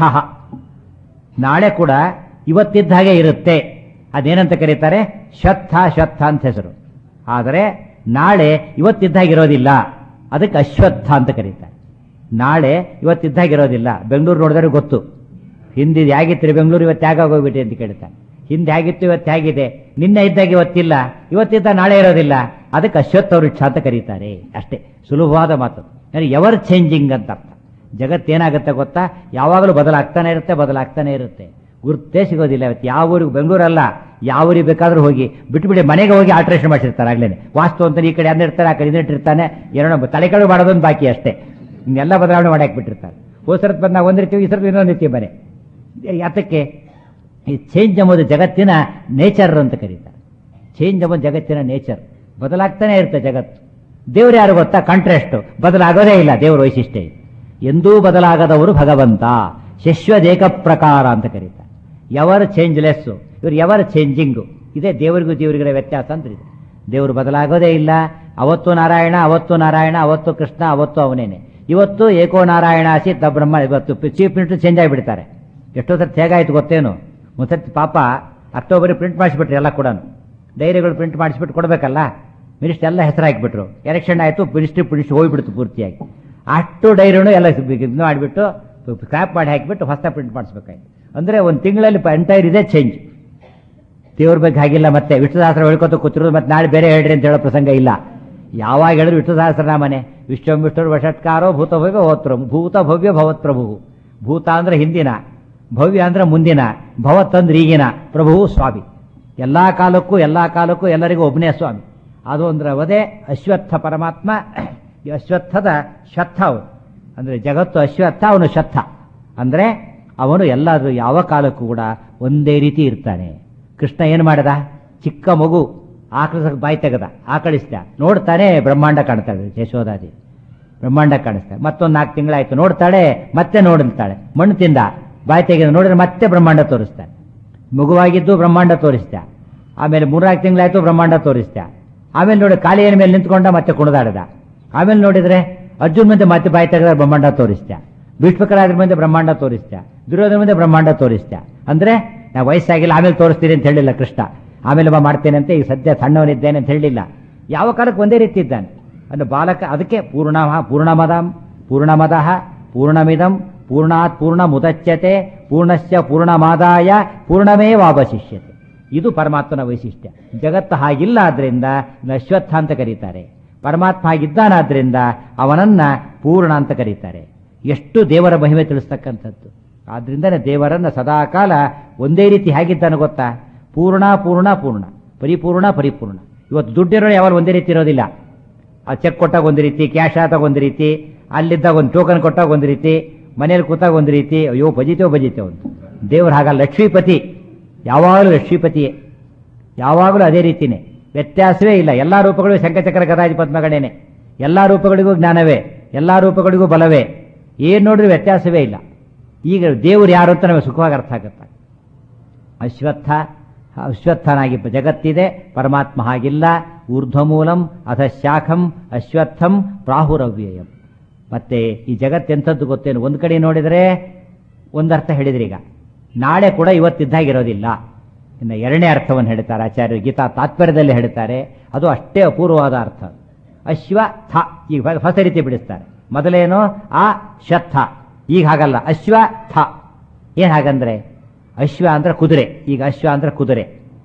ನಾಳೆ ಕೂಡ ಇವತ್ತಿದ್ದ ಹಾಗೆ ಇರುತ್ತೆ ಅದೇನಂತ ಕರೀತಾರೆ ಶತ್ಥ ಶತ್ಥ ಅಂತ ಹೆಸರು ಆದರೆ ನಾಳೆ ಇವತ್ತಿದ್ದ ಹಾಗೆ ಇರೋದಿಲ್ಲ ಅದಕ್ಕೆ ಅಶ್ವತ್ಥ ಅಂತ ಕರೀತಾರೆ ನಾಳೆ ಇವತ್ತಿದ್ದ ಹಾಗೆ ಇರೋದಿಲ್ಲ ಬೆಂಗಳೂರು ನೋಡಿದ್ರೆ ಗೊತ್ತು ಹಿಂದಿದ್ ಹೇಗಿತ್ತು ಬೆಂಗಳೂರು ಇವತ್ತು ಹೇಗಾಗೋಗ್ಬಿಟ್ಟೆ ಅಂತ ಕೇಳ್ತಾರೆ ಹಿಂದೆ ಹೇಗಿತ್ತು ಇವತ್ತು ಹೇಗಿದೆ ನಿನ್ನೆ ಇದ್ದಾಗ ಇವತ್ತಿಲ್ಲ ಇವತ್ತಿದ್ದ ನಾಳೆ ಇರೋದಿಲ್ಲ ಅದಕ್ಕೆ ಅಶ್ವತ್ಥ ವೃಕ್ಷ ಅಂತ ಕರೀತಾರೆ ಅಷ್ಟೇ ಸುಲಭವಾದ ಮಾತು ಎವರ್ ಚೇಂಜಿಂಗ್ ಅಂತ ಅರ್ಥ ಜಗತ್ತೇನಾಗುತ್ತೆ ಗೊತ್ತಾ ಯಾವಾಗಲೂ ಬದಲಾಗ್ತಾನೆ ಇರುತ್ತೆ ಬದಲಾಗ್ತಾನೆ ಇರುತ್ತೆ ಗುರ್ತೇ ಸಿಗೋದಿಲ್ಲ ಇವತ್ತು ಯಾವ ಊರಿಗೆ ಬೆಂಗಳೂರಲ್ಲ ಯಾವ ಊರಿಗೆ ಬೇಕಾದ್ರೂ ಹೋಗಿ ಬಿಟ್ಬಿಡಿ ಮನೆಗೆ ಹೋಗಿ ಆಲ್ಟ್ರೇಷನ್ ಮಾಡಿರ್ತಾರೆ ಆಗ್ಲೇನೆ ವಾಸ್ತು ಅಂತ ಈ ಕಡೆ ಅಂದಿರ್ತಾರೆ ಆ ಕಡೆ ಇದಿಟ್ಟಿರ್ತಾನೆ ಏನೋ ತಲೆಗಳು ಮಾಡೋದೊಂದು ಬಾಕಿ ಅಷ್ಟೇ ಇನ್ನೆಲ್ಲ ಬದಲಾವಣೆ ಮಾಡಿ ಹಾಕ್ಬಿಟ್ಟಿರ್ತಾರೆ ಹೋಸರತ್ ಬಂದಾಗ ಒಂದ್ ರೀತಿ ಈ ಸರತ್ ಇನ್ನೊಂದು ರೀತಿ ಮನೆ ಯಾತಕ್ಕೆ ಈ ಚೇಂಜ್ ಎಂಬುದು ಜಗತ್ತಿನ ನೇಚರ್ ಅಂತ ಕರೀತಾರೆ ಚೇಂಜ್ ಎಂಬುದು ಜಗತ್ತಿನ ನೇಚರ್ ಬದಲಾಗ್ತಾನೆ ಇರುತ್ತೆ ಜಗತ್ತು ದೇವ್ರು ಯಾರು ಗೊತ್ತಾ ಕಾಂಟ್ರಾಸ್ಟ್ ಬದಲಾಗೋದೇ ಇಲ್ಲ ದೇವ್ರ ವೈಶಿಷ್ಟ್ಯ ಇದು ಎಂದೂ ಬದಲಾಗದವರು ಭಗವಂತ ಶಶ್ವದೇಕ ಪ್ರಕಾರ ಅಂತ ಕರೀತಾರೆ ಎವರ್ ಚೇಂಜ್ಲೆಸ್ ಇವರು ಎವರ್ ಚೇಂಜಿಂಗು ಇದೇ ದೇವರಿಗೂ ದೇವರಿಗಿರೋ ವ್ಯತ್ಯಾಸ ಅಂತ ಇದೆ ದೇವರು ಬದಲಾಗೋದೇ ಇಲ್ಲ ಅವತ್ತು ನಾರಾಯಣ ಅವತ್ತು ನಾರಾಯಣ ಅವತ್ತು ಕೃಷ್ಣ ಅವತ್ತು ಅವನೇನೆ ಇವತ್ತು ಏಕೋ ನಾರಾಯಣ ಅಸಿತ್ ಬ್ರಹ್ಮ ಇವತ್ತು ಚೀಫ್ ಮಿನಿಸ್ಟರ್ ಚೇಂಜ್ ಆಗಿಬಿಡ್ತಾರೆ ಎಷ್ಟೋ ಸರ್ತಿ ಹೇಗಾಯ್ತು ಗೊತ್ತೇನು ಒಂದ್ಸರ್ತಿ ಪಾಪ ಅಕ್ಟೋಬರ್ ಪ್ರಿಂಟ್ ಮಾಡಿಸ್ಬಿಟ್ರಿ ಎಲ್ಲ ಕೂಡ ಡೈರಿಗಳು ಪ್ರಿಂಟ್ ಮಾಡಿಸ್ಬಿಟ್ಟು ಕೊಡಬೇಕಲ್ಲ ಮಿನಿಸ್ಟರ್ ಎಲ್ಲ ಹೆಸರು ಹಾಕಿಬಿಟ್ರು ಎಲೆಕ್ಷನ್ ಆಯಿತು ಮಿನಿಸ್ಟ್ರಿ ಪುಲಿಸ್ ಹೋಗ್ಬಿಡ್ತು ಪೂರ್ತಿಯಾಗಿ ಅಷ್ಟು ಡೈರಿನೂ ಎಲ್ಲ ಇದು ಮಾಡಿಬಿಟ್ಟು ಸ್ಕ್ರಾಪ್ ಮಾಡಿ ಹಾಕಿಬಿಟ್ಟು ಹೊಸ ಪ್ರಿಂಟ್ ಮಾಡಿಸ್ಬೇಕಾಯ್ತು ಅಂದರೆ ಒಂದು ತಿಂಗಳಲ್ಲಿ ಎಂಟೈರ್ ಇದೆ ಚೇಂಜ್ ದೇವ್ರ ಬಗ್ಗೆ ಹಾಗಿಲ್ಲ ಮತ್ತೆ ವಿಷ್ಣು ಸಹಸ್ರ ಹೇಳ್ಕೊತ ಕೂತಿರೋದು ಮತ್ತೆ ನಾಳೆ ಬೇರೆ ಹೇಳ್ರಿ ಅಂತ ಹೇಳೋ ಪ್ರಸಂಗ ಇಲ್ಲ ಯಾವಾಗ ಹೇಳಿದ್ರು ವಿಷ್ಣು ಸಹಸ್ರನಾಮನೆ ವಿಶ್ವಂ ವಿಷ್ಣು ವಷಟ್ಕಾರೋ ಭೂತ ಭವ್ಯ ಭವತ್ ಭೂತ ಭವ್ಯ ಭವತ್ ಪ್ರಭು ಭೂತ ಅಂದ್ರೆ ಹಿಂದಿನ ಭವ್ಯ ಅಂದ್ರೆ ಮುಂದಿನ ಭವತ್ ಅಂದ್ರೆ ಈಗಿನ ಪ್ರಭುವು ಸ್ವಾಮಿ ಎಲ್ಲಾ ಕಾಲಕ್ಕೂ ಎಲ್ಲಾ ಕಾಲಕ್ಕೂ ಎಲ್ಲರಿಗೂ ಒಬ್ಬನೇ ಸ್ವಾಮಿ ಅದು ಅಂದ್ರೆ ಅವದೇ ಅಶ್ವತ್ಥ ಪರಮಾತ್ಮ ಈ ಅಶ್ವತ್ಥದ ಶ್ವತ್ಥ ಅವನು ಅಂದ್ರೆ ಜಗತ್ತು ಅಶ್ವತ್ಥ ಅವನು ಶ್ವತ್ಥ ಅಂದ್ರೆ ಅವನು ಎಲ್ಲಾದ್ರೂ ಯಾವ ಕಾಲಕ್ಕೂ ಕೂಡ ಒಂದೇ ರೀತಿ ಇರ್ತಾನೆ ಕೃಷ್ಣ ಏನು ಮಾಡದ ಚಿಕ್ಕ ಮಗು ಆಕಳಿಸಕ್ಕೆ ಬಾಯಿ ತೆಗದ ಆಕಳಿಸ್ದ ನೋಡ್ತಾನೆ ಬ್ರಹ್ಮಾಂಡ ಕಾಣ್ತಾಳೆ ಯಶೋದಾದಿ ಬ್ರಹ್ಮಾಂಡ ಕಾಣಿಸ್ತಾಳೆ ಮತ್ತೊಂದು ನಾಲ್ಕು ತಿಂಗಳಾಯ್ತು ನೋಡ್ತಾಳೆ ಮತ್ತೆ ನೋಡ್ತಾಳೆ ಮಣ್ಣು ತಿಂದ ಬಾಯಿ ತೆಗೆದು ನೋಡಿದ್ರೆ ಮತ್ತೆ ಬ್ರಹ್ಮಾಂಡ ತೋರಿಸ್ತಾನೆ ಮಗುವಾಗಿದ್ದು ಬ್ರಹ್ಮಾಂಡ ತೋರಿಸ್ದ ಆಮೇಲೆ ಮೂರ್ನಾಲ್ಕು ತಿಂಗಳಾಯ್ತು ಬ್ರಹ್ಮಾಂಡ ತೋರಿಸ್ದ ಆಮೇಲೆ ನೋಡಿ ಕಾಲಿನ ಮೇಲೆ ನಿಂತ್ಕೊಂಡ ಮತ್ತೆ ಕುಣಿದಾಡದ ಆಮೇಲೆ ನೋಡಿದ್ರೆ ಅರ್ಜುನ್ ಮುಂದೆ ಮತ್ತೆ ಬಾಯಿ ತೆಗೆದ ಬ್ರಹ್ಮಾಂಡ ತೋರಿಸ್ದ ಭೀಷ್ಮಕರಾದ್ರ ಮುಂದೆ ಬ್ರಹ್ಮಾಂಡ ತೋರಿಸ್ದ ದುರ್ಯೋಧನ ಮುಂದೆ ಬ್ರಹ್ಮಾಂಡ ತೋರಿಸ್ದ ಅಂದ್ರೆ ನಾ ವಯಸ್ಸಾಗಿಲ್ಲ ಆಮೇಲೆ ತೋರಿಸ್ತೀನಿ ಅಂತ ಹೇಳಿಲ್ಲ ಕೃಷ್ಣ ಆಮೇಲೆ ಬಾ ಮಾಡ್ತೇನೆ ಅಂತ ಈಗ ಸದ್ಯ ಸಣ್ಣವನಿದ್ದೇನೆ ಅಂತ ಹೇಳಿಲ್ಲ ಯಾವ ಕಾಲಕ್ಕೆ ಒಂದೇ ರೀತಿ ಇದ್ದಾನೆ ಅಂದ್ರೆ ಬಾಲಕ ಅದಕ್ಕೆ ಪೂರ್ಣ ಪೂರ್ಣಮದಂ ಪೂರ್ಣಮದಃ ಪೂರ್ಣಮಿದಂ ಪೂರ್ಣಾತ್ ಪೂರ್ಣ ಮುದಚ್ಯತೆ ಪೂರ್ಣಶ್ಚ ಪೂರ್ಣಮಾದಾಯ ಪೂರ್ಣಮೇವಾವಶಿಷ್ಯತೆ ಇದು ಪರಮಾತ್ಮನ ವೈಶಿಷ್ಟ್ಯ ಜಗತ್ತು ಹಾಗಿಲ್ಲ ಆದ್ರಿಂದ ಇದನ್ನ ಅಶ್ವತ್ಥ ಅಂತ ಕರೀತಾರೆ ಪರಮಾತ್ಮ ಹಾಗಿದ್ದಾನಾದ್ರಿಂದ ಅವನನ್ನ ಪೂರ್ಣ ಅಂತ ಕರೀತಾರೆ ಎಷ್ಟು ದೇವರ ಮಹಿಮೆ ತಿಳಿಸ್ತಕ್ಕಂಥದ್ದು ಆದ್ರಿಂದನೇ ದೇವರನ್ನ ಸದಾಕಾಲ ಒಂದೇ ರೀತಿ ಹೇಗಿದ್ದಾನೆ ಗೊತ್ತಾ ಪೂರ್ಣ ಪೂರ್ಣ ಪೂರ್ಣ ಪರಿಪೂರ್ಣ ಪರಿಪೂರ್ಣ ಇವತ್ತು ದುಡ್ಡಿರೋ ಯಾವಾಗ ಒಂದೇ ರೀತಿ ಇರೋದಿಲ್ಲ ಆ ಚೆಕ್ ಕೊಟ್ಟಾಗ ಒಂದು ರೀತಿ ಕ್ಯಾಶ್ ಆದಾಗ ಒಂದು ರೀತಿ ಅಲ್ಲಿದ್ದಾಗ ಒಂದು ಟೋಕನ್ ಕೊಟ್ಟಾಗ ಒಂದು ರೀತಿ ಮನೇಲಿ ಕೂತಾಗ ಒಂದು ರೀತಿ ಅಯ್ಯೋ ಭಜಿತೇವ್ ಭಜಿತೇವ್ ಅಂತ ದೇವ್ರು ಹಾಗಲ್ಲ ಲಕ್ಷ್ಮೀಪತಿ ಯಾವಾಗಲೂ ಲಕ್ಷ್ಮೀಪತಿಯೇ ಯಾವಾಗಲೂ ಅದೇ ರೀತಿನೇ ವ್ಯತ್ಯಾಸವೇ ಇಲ್ಲ ಎಲ್ಲಾ ರೂಪಗಳು ಶಂಕಚಕ್ರ ಗದಾಜಿ ಪದ್ಮಗಣೇನೆ ಎಲ್ಲಾ ರೂಪಗಳಿಗೂ ಜ್ಞಾನವೇ ಎಲ್ಲಾ ರೂಪಗಳಿಗೂ ಬಲವೇ ಏನ್ ನೋಡಿದ್ರೆ ವ್ಯತ್ಯಾಸವೇ ಇಲ್ಲ ಈಗ ದೇವರು ಯಾರು ಅಂತ ನಮಗೆ ಸುಖವಾಗಿ ಅರ್ಥ ಆಗುತ್ತೆ ಅಶ್ವತ್ಥ ಅಶ್ವತ್ಥನಾಗಿ ಜಗತ್ತಿದೆ ಪರಮಾತ್ಮ ಹಾಗಿಲ್ಲ ಊರ್ಧ್ವಮೂಲಂ ಅಥ ಶಾಖಂ ಅಶ್ವತ್ಥಂ ಪ್ರಾಹುರವ್ಯಯಂ ಮತ್ತೆ ಈ ಜಗತ್ತೆಂಥದ್ದು ಗೊತ್ತೇನು ಒಂದು ಕಡೆ ನೋಡಿದರೆ ಒಂದರ್ಥ ಹೇಳಿದ್ರಿ ಈಗ ನಾಳೆ ಕೂಡ ಇವತ್ತಿದ್ದಾಗಿರೋದಿಲ್ಲ ಇನ್ನು ಎರಡನೇ ಅರ್ಥವನ್ನು ಹೇಳ್ತಾರೆ ಆಚಾರ್ಯರು ಗೀತಾ ತಾತ್ಪರ್ಯದಲ್ಲಿ ಹೇಳ್ತಾರೆ ಅದು ಅಷ್ಟೇ ಅಪೂರ್ವವಾದ ಅರ್ಥ ಅಶ್ವ ಥ ಈಗ ಹೊಸ ರೀತಿ ಬಿಡಿಸ್ತಾರೆ ಮೊದಲೇನು ಆ ಶ್ವತ್ಥ ಈಗ ಹಾಗಲ್ಲ ಅಶ್ವ ಥ ಏನ್ ಹಾಗಂದ್ರೆ ಅಶ್ವ ಅಂದ್ರೆ ಕುದುರೆ ಈಗ ಅಶ್ವ ಅಂದ್ರೆ ಕುದುರೆ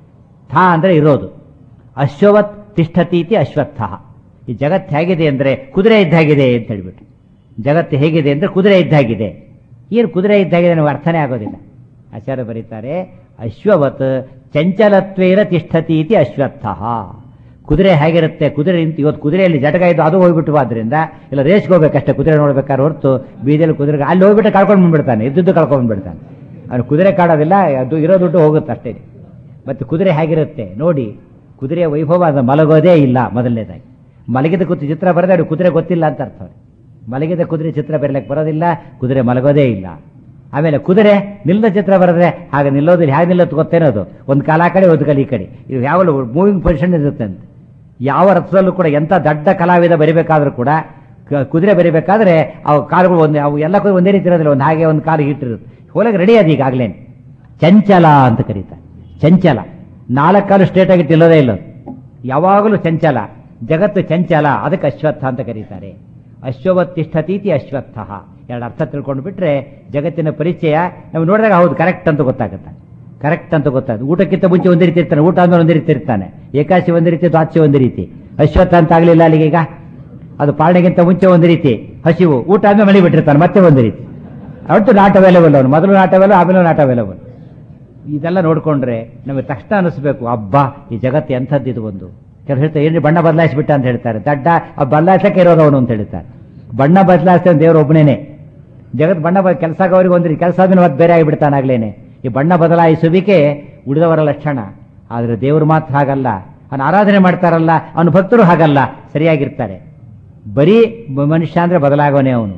ಥ ಅಂದ್ರೆ ಇರೋದು ಅಶ್ವವತ್ ತಿಷ್ಠತೀತಿ ಅಶ್ವತ್ಥ ಈ ಜಗತ್ತು ಹೇಗಿದೆ ಅಂದ್ರೆ ಕುದುರೆ ಇದ್ದಾಗಿದೆ ಅಂತ ಹೇಳ್ಬಿಟ್ಟು ಜಗತ್ತು ಹೇಗಿದೆ ಅಂದ್ರೆ ಕುದುರೆ ಇದ್ದಾಗಿದೆ ಏನು ಕುದುರೆ ಇದ್ದಾಗಿದೆ ನಮಗೆ ಅರ್ಥನೇ ಆಗೋದಿಲ್ಲ ಆಚಾರ್ಯ ಬರೀತಾರೆ ಅಶ್ವವತ್ ಚಂಚಲತ್ವೇನ ತಿಷ್ಠತೀತಿ ಅಶ್ವತ್ಥ ಕುದುರೆ ಹೇಗಿರುತ್ತೆ ಕುದುರೆ ನಿಂತು ಇವತ್ತು ಕುದುರೆಯಲ್ಲಿ ಜಟಕ ಇದ್ದು ಅದು ಹೋಗ್ಬಿಟ್ಟು ಆದ್ರಿಂದ ಇಲ್ಲ ರೇಸ್ಗೆ ಹೋಗ್ಬೇಕಷ್ಟೇ ಕುದುರೆ ನೋಡ್ಬೇಕಾದ್ರೆ ಹೊರತು ಬೀದಿಯಲ್ಲಿ ಕುದುರೆ ಅಲ್ಲಿ ಹೋಗ್ಬಿಟ್ಟು ಕಳ್ಕೊಂಡು ಬಂದ್ಬಿಡ್ತಾನೆ ಇದ್ದದ್ದು ಕಳ್ಕೊಂಡು ಬಂದ್ಬಿಡ್ತಾನೆ ಅವ್ನು ಕುದುರೆ ಕಾಡೋದಿಲ್ಲ ಅದು ಇರೋ ದುಡ್ಡು ಹೋಗುತ್ತೆ ಅಷ್ಟೇ ಮತ್ತೆ ಕುದುರೆ ಹೇಗಿರುತ್ತೆ ನೋಡಿ ಕುದುರೆಯ ವೈಭವ ಅದು ಮಲಗೋದೇ ಇಲ್ಲ ಮೊದಲನೇದಾಗಿ ಮಲಗಿದ ಕೂತು ಚಿತ್ರ ಬರೆದ ಅವ್ರಿಗೆ ಕುದುರೆ ಗೊತ್ತಿಲ್ಲ ಅಂತ ಅರ್ಥ ಅವ್ರಿಗೆ. ಮಲಗಿದ ಕುದುರೆ ಚಿತ್ರ ಬರಲಿಕ್ಕೆ ಬರೋದಿಲ್ಲ ಕುದುರೆ ಮಲಗೋದೇ ಇಲ್ಲ ಆಮೇಲೆ ಕುದುರೆ ನಿಲ್ಲದ ಚಿತ್ರ ಬರೆದ್ರೆ ಹಾಗೆ ನಿಲ್ಲೋದಿಲ್ಲ ಹೇಗೆ ನಿಲ್ಲೋದು ಗೊತ್ತೇನೋ ಅದು ಒಂದು ಕಾಲ ಆ ಕಡೆ ಒಂದು ಕಾಲ ಈ ಕಡೆ ಇದು ಯಾವಾಗಲೂ ಮೂವಿಂಗ್ ಪೊಸಿಷನ್ ಇರುತ್ತೆ ಅಂತ ಯಾವ ರಥದಲ್ಲೂ ಕೂಡ ಎಂಥ ದೊಡ್ಡ ಕಲಾವಿದ ಬರಿಬೇಕಾದ್ರೂ ಕೂಡ ಕ- ಕುದುರೆ ಬರಿಬೇಕಾದ್ರೆ ಅವು ಕಾಲುಗಳು ಒಂದು ಅವು ಎಲ್ಲ ಕುದುರೆ ಒಂದೇ ರೀತಿ ಇರೋದಿಲ್ಲ ಒಂದು ಹಾಗೆ ಒಂದು ಕಾಲು ಇಟ್ಟಿರುತ್ತೆ ಹೋಲಕ್ಕೆ ರೆಡಿ ಅದು ಈಗಾಗಲೇ ಚಂಚಲ ಅಂತ ಕರೀತಾರೆ ಚಂಚಲ ನಾಲ್ಕು ಕಾಲು ಸ್ಟ್ರೇಟ್ ಆಗಿ ನಿಲ್ಲೋದೇ ಇಲ್ಲ ಅದು. ಯಾವಾಗಲೂ ಚಂಚಲ ಜಗತ್ತು ಚಂಚಲ ಅದಕ್ಕೆ ಅಶ್ವತ್ಥ ಅಂತ ಕರೀತಾರೆ ಅಶ್ವವತ್ತಿಷ್ಠತೀತಿ ಅಶ್ವತ್ಥ ಎರಡು ಅರ್ಥ ತಿಳ್ಕೊಂಡು ಬಿಟ್ರೆ ಜಗತ್ತಿನ ಪರಿಚಯ ನಾವು ನೋಡಿದಾಗ ಹೌದು ಕರೆಕ್ಟ್ ಅಂತ ಗೊತ್ತಾಗುತ್ತೆ ಕರೆಕ್ಟ್ ಅಂತ ಗೊತ್ತಾಗುತ್ತೆ ಊಟಕ್ಕಿಂತ ಮುಂಚೆ ಒಂದೇ ರೀತಿ ಇರ್ತಾನೆ ಊಟ ಆದ್ಮೇಲೆ ಒಂದೇ ರೀತಿ ಇರ್ತಾನೆ ಏಕಾಶಿ ಒಂದೇ ರೀತಿ ದ್ವಾದಶಿ ಒಂದೇ ರೀತಿ ಅಶ್ವತ್ಥ ಅಂತ ಆಗ್ಲಿಲ್ಲ ಅಲ್ಲಿಗೆ ಈಗ ಅದು ಪಾಲನೆಗಿಂತ ಮುಂಚೆ ಒಂದು ರೀತಿ ಹಸಿವು ಊಟ ಆದ್ಮೇಲೆ ಮನೆ ಬಿಟ್ಟಿರ್ತಾನೆ ಮತ್ತೆ ಒಂದು ರೀತಿ ಅವತ್ತು ನಾಟ್ ಅವೈಲೇಬಲ್ ಅವನು ಮೊದಲು ನಾಟ್ ಅವೈಲೇಬಲ್ ಆಮೇಲೆ ನಾಟ್ ಅವೈಲೇಬಲ್ ಇದೆಲ್ಲ ನೋಡ್ಕೊಂಡ್ರೆ ನಮಗೆ ತಕ್ಷಣ ಅನಿಸ್ಬೇಕು ಅಬ್ಬಾ ಈ ಜಗತ್ತು ಎಂಥದ್ದು ಇದು ಒಂದು ಕೆಲವು ಹೇಳ್ತಾರೆ ಏನ್ರಿ ಬಣ್ಣ ಬದಲಾಯಿಸ್ಬಿಟ್ಟ ಅಂತ ಹೇಳ್ತಾರೆ ದಡ್ಡ ಆ ಬದಲಾಯಿಸಕ್ಕೆ ಇರೋದು ಅವನು ಅಂತ ಹೇಳ್ತಾರೆ ಬಣ್ಣ ಬದಲಾಯಿಸ್ತಾನೆ ದೇವರು ಒಬ್ಬನೇನೆ ಜಗತ್ ಬಣ್ಣ ಬ ಕೆಲಸ ಆಗೋರಿಗೆ ಒಂದು ಕೆಲಸ ಆದ್ಮೇಲೆ ಮತ್ತೆ ಬೇರೆ ಆಗಿಬಿಡ್ತಾನಾಗ್ಲೇನೆ ಈ ಬಣ್ಣ ಬದಲಾಯಿಸುವಿಕೆ ಉಳಿದವರ ಲಕ್ಷಣ ಆದ್ರೆ ದೇವರು ಮಾತ್ರ ಹಾಗಲ್ಲ ಅವನು ಆರಾಧನೆ ಮಾಡ್ತಾರಲ್ಲ ಅವನ ಭಕ್ತರು ಹಾಗಲ್ಲ ಸರಿಯಾಗಿರ್ತಾರೆ ಬರೀ ಮ- ಮನುಷ್ಯ ಅಂದ್ರೆ ಬದಲಾಗೋನೆ ಅವನು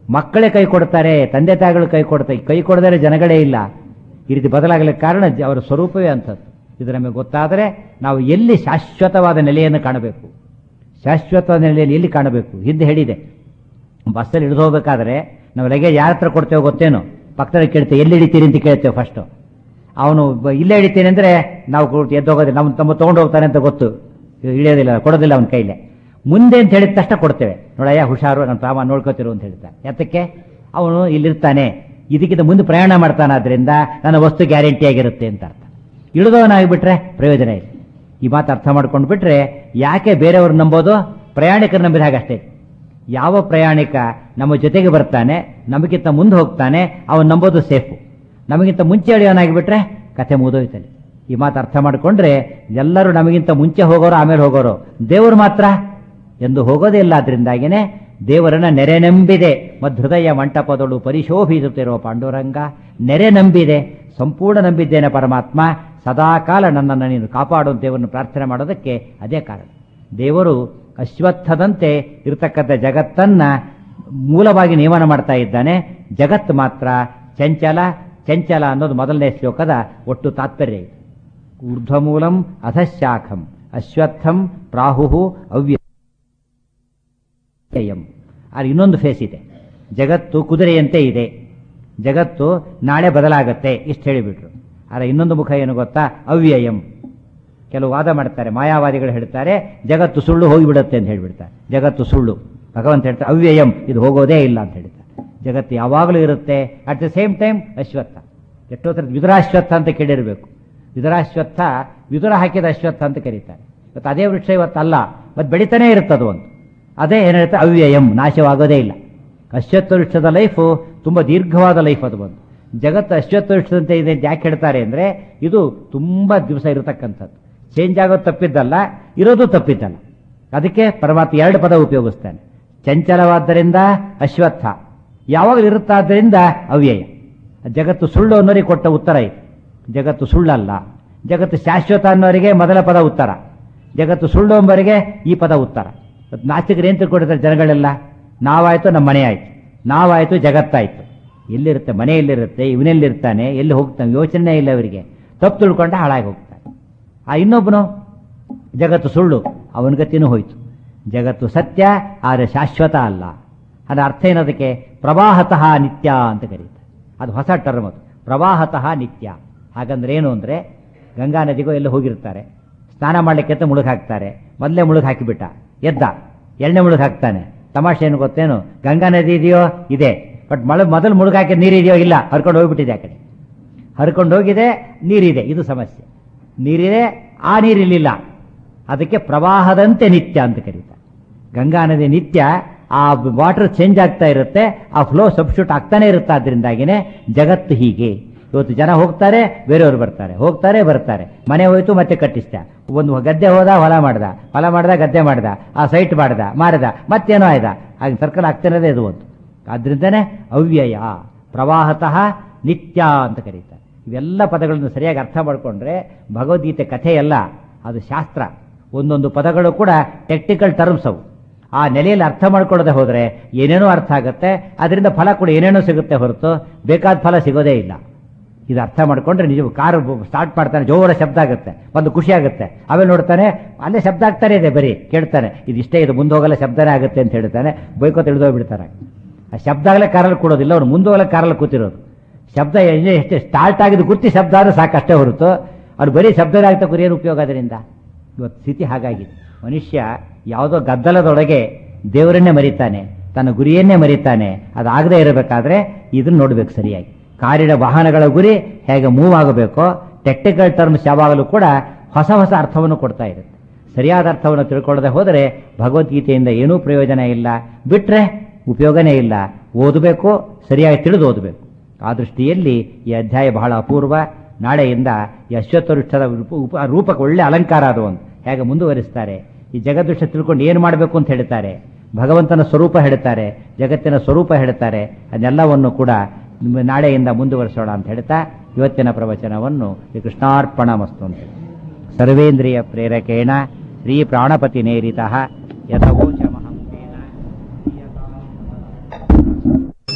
ಮಕ್ಕಳೇ ಕೈ ಕೊಡ್ತಾರೆ ತಂದೆ ತಾಯಿಗಳು ಕೈ ಕೊಡ್ತಾರೆ ಕೈ ಕೊಡದರೆ ಜನಗಳೇ ಇಲ್ಲ ಈ ರೀತಿ ಬದಲಾಗಲಿಕ್ಕೆ ಕಾರಣ ಜ- ಅವರ ಸ್ವರೂಪವೇ ಅಂಥದ್ದು ಇದು ನಮಗೆ ಗೊತ್ತಾದರೆ ನಾವು ಎಲ್ಲಿ ಶಾಶ್ವತವಾದ ನೆಲೆಯನ್ನು ಕಾಣಬೇಕು ಶಾಶ್ವತವಾದ ನೆಲೆಯಲ್ಲಿ ಎಲ್ಲಿ ಕಾಣಬೇಕು ಹಿಂದೆ ಹೇಳಿದೆ ಬಸ್ಸಲ್ಲಿ ಇಳಿದು ಹೋಗ್ಬೇಕಾದ್ರೆ ನಾವು ಲಗೇಜ್ ಯಾರ ಹತ್ರ ಕೊಡ್ತೇವೆ ಗೊತ್ತೇನು ಪಕ್ಕದಲ್ಲಿ ಕೇಳ್ತೇವೆ ಎಲ್ಲಿ ಹಿಡಿತೀರಿ ಅಂತ ಕೇಳ್ತೇವೆ ಫಸ್ಟು ಅವನು ಬ- ಇಲ್ಲೇ ಹಿಡಿತೀನಿ ಅಂದರೆ ನಾವು ಕೊಟ್ಟು ಎದ್ದು ಹೋಗೋದಿಲ್ಲ ನಮ್ಮ ತಮ್ಮ ತೊಗೊಂಡು ಹೋಗ್ತಾನೆ ಅಂತ ಗೊತ್ತು ಇಳಿಯೋದಿಲ್ಲ ಕೊಡೋದಿಲ್ಲ ಅವನ ಕೈಲೇ ಮುಂದೆ ಅಂತ ಹೇಳಿದ ತಕ್ಷಣ ಕೊಡ್ತೇವೆ ನೋಡಯ್ಯ ಹುಷಾರು ನನ್ನ ಸಾಮಾನು ನೋಡ್ಕೋತಿರು ಅಂತ ಹೇಳ್ತಾನೆ ಯಾತಕ್ಕೆ ಅವನು ಇಲ್ಲಿರ್ತಾನೆ ಇದಕ್ಕಿಂತ ಮುಂದೆ ಪ್ರಯಾಣ ಮಾಡ್ತಾನಾದ್ರಿಂದ ನನ್ನ ವಸ್ತು ಗ್ಯಾರಂಟಿ ಆಗಿರುತ್ತೆ ಅಂತ ಅರ್ಥ ಇಳಿದವನಾಗಿಬಿಟ್ರೆ ಪ್ರಯೋಜನ ಇಲ್ಲ ಈ ಮಾತು ಅರ್ಥ ಮಾಡ್ಕೊಂಡು ಬಿಟ್ರೆ ಯಾಕೆ ಬೇರೆಯವ್ರು ನಂಬೋದು ಪ್ರಯಾಣಿಕರು ನಂಬಿದ ಹಾಗಷ್ಟೇ ಯಾವ ಪ್ರಯಾಣಿಕ ನಮ್ಮ ಜೊತೆಗೆ ಬರ್ತಾನೆ ನಮಗಿಂತ ಮುಂದೆ ಹೋಗ್ತಾನೆ ಅವನು ನಂಬೋದು ಸೇಫು ನಮಗಿಂತ ಮುಂಚೆ ಎಳೆಯೋನಾಗಿಬಿಟ್ರೆ ಕಥೆ ಮುಗಿದೋಯ್ತಾನೆ ಈ ಮಾತು ಅರ್ಥ ಮಾಡಿಕೊಂಡ್ರೆ ಎಲ್ಲರೂ ನಮಗಿಂತ ಮುಂಚೆ ಹೋಗೋರು ಆಮೇಲೆ ಹೋಗೋರು ದೇವರು ಮಾತ್ರ ಎಂದು ಹೋಗೋದೇ ಇಲ್ಲ ಅದರಿಂದಾಗಿನೇ ದೇವರನ್ನ ನೆರೆ ನಂಬಿದೆ ಮಧೃದಯ ಮಂಟಪದಳು ಪರಿಶೋಭಿಸುತ್ತಿರುವ ಪಾಂಡುರಂಗ ನೆರೆ ನಂಬಿದೆ ಸಂಪೂರ್ಣ ನಂಬಿದ್ದೇನೆ ಪರಮಾತ್ಮ ಸದಾಕಾಲ ನನ್ನನ್ನು ನೀನು ಕಾಪಾಡು ದೇವರನ್ನು ಪ್ರಾರ್ಥನೆ ಮಾಡೋದಕ್ಕೆ ಅದೇ ಕಾರಣ ದೇವರು ಅಶ್ವತ್ಥದಂತೆ ಇರತಕ್ಕಂಥ ಜಗತ್ತನ್ನ ಮೂಲವಾಗಿ ನಿಯಮನ ಮಾಡ್ತಾ ಇದ್ದಾನೆ ಜಗತ್ತು ಮಾತ್ರ ಚಂಚಲ ಚಂಚಲ ಅನ್ನೋದು ಮೊದಲನೇ ಶ್ಲೋಕದ ಒಟ್ಟು ತಾತ್ಪರ್ಯ ಇದೆ ಊರ್ಧ್ವಮೂಲಂ ಅಧಶಾಖಂ ಅಶ್ವತ್ಥಂ ಪ್ರಾಹು ಅವ್ಯ ವ್ಯಯಂ ಅದು ಇನ್ನೊಂದು ಫೇಸ್ ಇದೆ ಜಗತ್ತು ಕುದುರೆಯಂತೆ ಇದೆ ಜಗತ್ತು ನಾಳೆ ಬದಲಾಗತ್ತೆ ಇಷ್ಟು ಹೇಳಿಬಿಟ್ರು ಆದರೆ ಇನ್ನೊಂದು ಮುಖ ಏನು ಗೊತ್ತಾ ಅವ್ಯಯಂ ಕೆಲವು ವಾದ ಮಾಡ್ತಾರೆ ಮಾಯಾವಾದಿಗಳು ಹೇಳ್ತಾರೆ ಜಗತ್ತು ಸುಳ್ಳು ಹೋಗಿಬಿಡುತ್ತೆ ಅಂತ ಹೇಳ್ಬಿಡ್ತಾರೆ ಜಗತ್ತು ಸುಳ್ಳು ಭಗವಂತ ಹೇಳ್ತಾರೆ ಅವ್ಯಯಂ ಇದು ಹೋಗೋದೇ ಇಲ್ಲ ಅಂತ ಹೇಳ್ತಾರೆ ಜಗತ್ತು ಯಾವಾಗಲೂ ಇರುತ್ತೆ ಅಟ್ ದ ಸೇಮ್ ಟೈಮ್ ಅಶ್ವತ್ಥ ಎಷ್ಟೋ ಥರದ ವಿದುರಾಶ್ವತ್ಥ ಅಂತ ಕೇಳಿರಬೇಕು ವಿದುರಾಶ್ವತ್ಥ ವಿದುರ ಹಾಕಿದ ಅಶ್ವತ್ಥ ಅಂತ ಕರೀತಾರೆ ಇವತ್ತು ಅದೇ ವೃಕ್ಷ ಇವತ್ತಲ್ಲ ಮತ್ತೆ ಬೆಳಿತಾನೇ ಇರುತ್ತದು ಒಂದು ಅದೇ ಏನು ಹೇಳ್ತಾರೆ ಅವ್ಯಯಂ ನಾಶವಾಗೋದೇ ಇಲ್ಲ ಅಶ್ವತ್ಥ ವೃಕ್ಷದ ಲೈಫು ತುಂಬ ದೀರ್ಘವಾದ ಲೈಫ್ ಅದು ಬಂದು ಜಗತ್ತು ಅಶ್ವತ್ಥ ವೃಕ್ಷದಂತೆ ಇದೆ ಅಂತ ಯಾಕೆ ಹೇಳ್ತಾರೆ ಅಂದರೆ ಇದು ತುಂಬ ದಿವಸ ಇರತಕ್ಕಂಥದ್ದು ಚೇಂಜ್ ಆಗೋದು ತಪ್ಪಿದ್ದಲ್ಲ ಇರೋದು ತಪ್ಪಿದ್ದಲ್ಲ ಅದಕ್ಕೆ ಪರಮಾತ್ಮ ಎರಡು ಪದ ಉಪಯೋಗಿಸ್ತಾನೆ ಚಂಚಲವಾದ್ದರಿಂದ ಅಶ್ವತ್ಥ ಯಾವಾಗಲೂ ಇರುತ್ತಾದ್ದರಿಂದ ಅವ್ಯಯ ಜಗತ್ತು ಸುಳ್ಳು ಅನ್ನೋರಿಗೆ ಕೊಟ್ಟ ಉತ್ತರ ಇದು ಜಗತ್ತು ಸುಳ್ಳಲ್ಲ ಜಗತ್ತು ಶಾಶ್ವತ ಅನ್ನೋರಿಗೆ ಮೊದಲ ಪದ ಉತ್ತರ ಜಗತ್ತು ಸುಳ್ಳು ಎಂಬವರಿಗೆ ಈ ಪದ ಉತ್ತರ ಇವತ್ತು ನಾಸ್ತಿಕರು ಏನು ತಿಳ್ಕೊಂಡಿರ್ತಾರೆ ಜನಗಳೆಲ್ಲ ನಾವಾಯ್ತು ನಮ್ಮ ಮನೆ ಆಯ್ತು ನಾವಾಯ್ತು ಜಗತ್ತಾಯ್ತು ಎಲ್ಲಿರುತ್ತೆ ಮನೆ ಎಲ್ಲಿರುತ್ತೆ ಇವನೆಲ್ಲಿರ್ತಾನೆ ಎಲ್ಲಿ ಹೋಗ್ತಾನೆ ಯೋಚನೆ ಇಲ್ಲ ಅವರಿಗೆ ತಪ್ಪು ತಿಳ್ಕೊಂಡ ಹಾಳಾಗಿ ಹೋಗ್ತಾನೆ ಆ ಇನ್ನೊಬ್ಬನು ಜಗತ್ತು ಸುಳ್ಳು ಅವನ ಗತಿನೂ ಹೋಯ್ತು ಜಗತ್ತು ಸತ್ಯ ಆದರೆ ಶಾಶ್ವತ ಅಲ್ಲ ಅದರ ಅರ್ಥ ಏನದಕ್ಕೆ ಪ್ರವಾಹತಃ ನಿತ್ಯ ಅಂತ ಕರೀತಾರೆ ಅದು ಹೊಸ ಟರ್ಮ್ ಅದು ಪ್ರವಾಹತಃ ನಿತ್ಯ ಹಾಗಂದ್ರೆ ಏನು ಅಂದರೆ ಗಂಗಾ ನದಿಗೂ ಎಲ್ಲ ಹೋಗಿರ್ತಾರೆ ಸ್ನಾನ ಮಾಡಲಿಕ್ಕೆ ಅಂತ ಮುಳುಗ್ ಹಾಕ್ತಾರೆ ಮೊದಲೇ ಮುಳುಗ್ ಹಾಕಿಬಿಟ್ಟ ಎದ್ದ ಎಣ್ಣೆ ಮುಳುಗ್ ಹಾಕ್ತಾನೆ ತಮಾಷೆ ಏನು ಗೊತ್ತೇನು ಗಂಗಾ ನದಿ ಇದೆಯೋ ಇದೆ ಬಟ್ ಮಳೆ ಮೊದಲು ಮುಳುಗ್ ಹಾಕಿದ ನೀರಿದೆಯೋ ಇಲ್ಲ ಹರ್ಕೊಂಡು ಹೋಗ್ಬಿಟ್ಟಿದೆ ಆ ಕಡೆ ಹರ್ಕೊಂಡು ಹೋಗಿದೆ ನೀರಿದೆ ಇದು ಸಮಸ್ಯೆ ನೀರಿದೆ ಆ ನೀರಿಲ್ಲಿಲ್ಲ ಅದಕ್ಕೆ ಪ್ರವಾಹದಂತೆ ನಿತ್ಯ ಅಂತ ಕರೀತಾರೆ ಗಂಗಾ ನದಿ ನಿತ್ಯ ಆ ವಾಟರ್ ಚೇಂಜ್ ಆಗ್ತಾ ಇರುತ್ತೆ ಆ ಫ್ಲೋ ಸಬ್ಸ್ಟ್ಯೂಟ್ ಆಗ್ತಾನೆ ಇರುತ್ತೆ ಅದರಿಂದಾಗಿನೇ ಜಗತ್ತು ಹೀಗೆ ಇವತ್ತು ಜನ ಹೋಗ್ತಾರೆ ಬೇರೆಯವರು ಬರ್ತಾರೆ ಹೋಗ್ತಾರೆ ಬರ್ತಾರೆ ಮನೆ ಹೋಯ್ತು ಮತ್ತೆ ಕಟ್ಟಿಸ್ತ ಒಂದು ಗದ್ದೆ ಹೋದ ಹೊಲ ಮಾಡ್ದ ಹೊಲ ಮಾಡ್ದ ಗದ್ದೆ ಮಾಡ್ದ ಆ ಸೈಟ್ ಮಾಡ್ದ ಮಾರಿದ ಮತ್ತೇನೋ ಆಯ್ದ ಹಾಗೆ ಸರ್ಕಲ್ ಆಗ್ತಿರೋದೇ ಇದು ಒಂದು ಆದ್ರಿಂದನೇ ಅವ್ಯಯ ಪ್ರವಾಹತಃ ನಿತ್ಯ ಅಂತ ಕರೀತಾರೆ ಇವೆಲ್ಲ ಪದಗಳನ್ನು ಸರಿಯಾಗಿ ಅರ್ಥ ಮಾಡಿಕೊಂಡ್ರೆ ಭಗವದ್ಗೀತೆ ಕಥೆ ಎಲ್ಲ ಅದು ಶಾಸ್ತ್ರ ಒಂದೊಂದು ಪದಗಳು ಕೂಡ ಟೆಕ್ನಿಕಲ್ ಟರ್ಮ್ಸ್ ಅವು ಆ ನೆಲೆಯಲ್ಲಿ ಅರ್ಥ ಮಾಡ್ಕೊಳ್ಳದೆ ಹೋದರೆ ಏನೇನೋ ಅರ್ಥ ಆಗುತ್ತೆ ಅದರಿಂದ ಫಲ ಕೂಡ ಏನೇನೋ ಸಿಗುತ್ತೆ ಹೊರತು ಬೇಕಾದ ಫಲ ಸಿಗೋದೇ ಇಲ್ಲ ಇದು ಅರ್ಥ ಮಾಡ್ಕೊಂಡ್ರೆ ನಿಜ ಕಾರು ಸ್ಟಾರ್ಟ್ ಮಾಡ್ತಾನೆ ಜೋರ ಶಬ್ದ ಆಗುತ್ತೆ ಒಂದು ಖುಷಿ ಆಗುತ್ತೆ ಆಮೇಲೆ ನೋಡ್ತಾನೆ ಅಲ್ಲೇ ಶಬ್ದ ಆಗ್ತಾನೆ ಇದೆ ಬರೀ ಕೇಳ್ತಾನೆ ಇದು ಇಷ್ಟೇ ಇದು ಮುಂದೆ ಹೋಗಲ್ಲ ಶಬ್ದನೇ ಆಗುತ್ತೆ ಅಂತ ಹೇಳ್ತಾನೆ ಬೈಕೋ ತಿಳಿದೋಗ್ಬಿಡ್ತಾರೆ ಆ ಶಬ್ದ ಆಗಲೇ ಕಾರಲ್ಲಿ ಕೊಡೋದಿಲ್ಲ ಅವ್ರು ಮುಂದೆ ಹೋಗಲೇ ಕಾರಲ್ಲಿ ಕೂತಿರೋದು ಶಬ್ದ ಎಷ್ಟೇ ಎಷ್ಟೇ ಸ್ಟಾರ್ಟ್ ಆಗಿದ್ದು ಗುರ್ತಿ ಶಬ್ದ ಆದರೆ ಸಾಕಷ್ಟೇ ಹೊರತು ಅವ್ರು ಬರೀ ಶಬ್ದನೇ ಆಗ್ತಾ ಏನು ಉಪಯೋಗ ಅದರಿಂದ ಇವತ್ತು ಸ್ಥಿತಿ ಹಾಗಾಗಿದೆ ಮನುಷ್ಯ ಯಾವುದೋ ಗದ್ದಲದೊಳಗೆ ದೇವರನ್ನೇ ಮರಿತಾನೆ ತನ್ನ ಗುರಿಯನ್ನೇ ಮರಿತಾನೆ ಅದಾಗದೇ ಇರಬೇಕಾದ್ರೆ ಇದನ್ನ ನೋಡ್ಬೇಕು ಸರಿಯಾಗಿ ಕಾರಿನ ವಾಹನಗಳ ಗುರಿ ಹೇಗೆ ಮೂವ್ ಆಗಬೇಕೋ ಟೆಕ್ನಿಕಲ್ ಟರ್ಮ್ಸ್ ಯಾವಾಗಲೂ ಕೂಡ ಹೊಸ ಹೊಸ ಅರ್ಥವನ್ನು ಕೊಡ್ತಾ ಇರುತ್ತೆ ಸರಿಯಾದ ಅರ್ಥವನ್ನು ತಿಳ್ಕೊಳ್ಳದೆ ಹೋದರೆ ಭಗವದ್ಗೀತೆಯಿಂದ ಏನೂ ಪ್ರಯೋಜನ ಇಲ್ಲ ಬಿಟ್ರೆ ಉಪಯೋಗನೇ ಇಲ್ಲ ಓದಬೇಕು ಸರಿಯಾಗಿ ತಿಳಿದು ಓದಬೇಕು ಆ ದೃಷ್ಟಿಯಲ್ಲಿ ಈ ಅಧ್ಯಾಯ ಬಹಳ ಅಪೂರ್ವ ನಾಳೆಯಿಂದ ಈ ಅಶ್ವತ್ಥವೃಕ್ಷದ ರೂಪ- ಉಪ- ರೂಪಕ್ಕೆ ಒಳ್ಳೆ ಅಲಂಕಾರ ಅದು ಒಂದು ಹೇಗೆ ಮುಂದುವರಿಸ್ತಾರೆ ಈ ಜಗದೃಷ್ಟ ತಿಳ್ಕೊಂಡು ಏನು ಮಾಡಬೇಕು ಅಂತ ಹೇಳ್ತಾರೆ ಭಗವಂತನ ಸ್ವರೂಪ ಹೇಳ್ತಾರೆ ಜಗತ್ತಿನ ಸ್ವರೂಪ ಹೇಳ್ತಾರೆ ಅದೆಲ್ಲವನ್ನು ಕೂಡ ನಿಮ್ಮ ನಾಳೆಯಿಂದ ಮುಂದುವರಿಸೋಣ ಅಂತ ಹೇಳ್ತಾ ಇವತ್ತಿನ ಪ್ರವಚನವನ್ನು ಈ ಕೃಷ್ಣಾರ್ಪಣ ಮಸ್ತು ಅಂತ ಹೇಳಿ. ಸರ್ವೇಂದ್ರಿಯ ಪ್ರೇರಕೇಣ ಶ್ರೀ ಪ್ರಾಣಪತಿ ನೇರಿತ ಯಥವೋಚಮಹಂ ತೇನ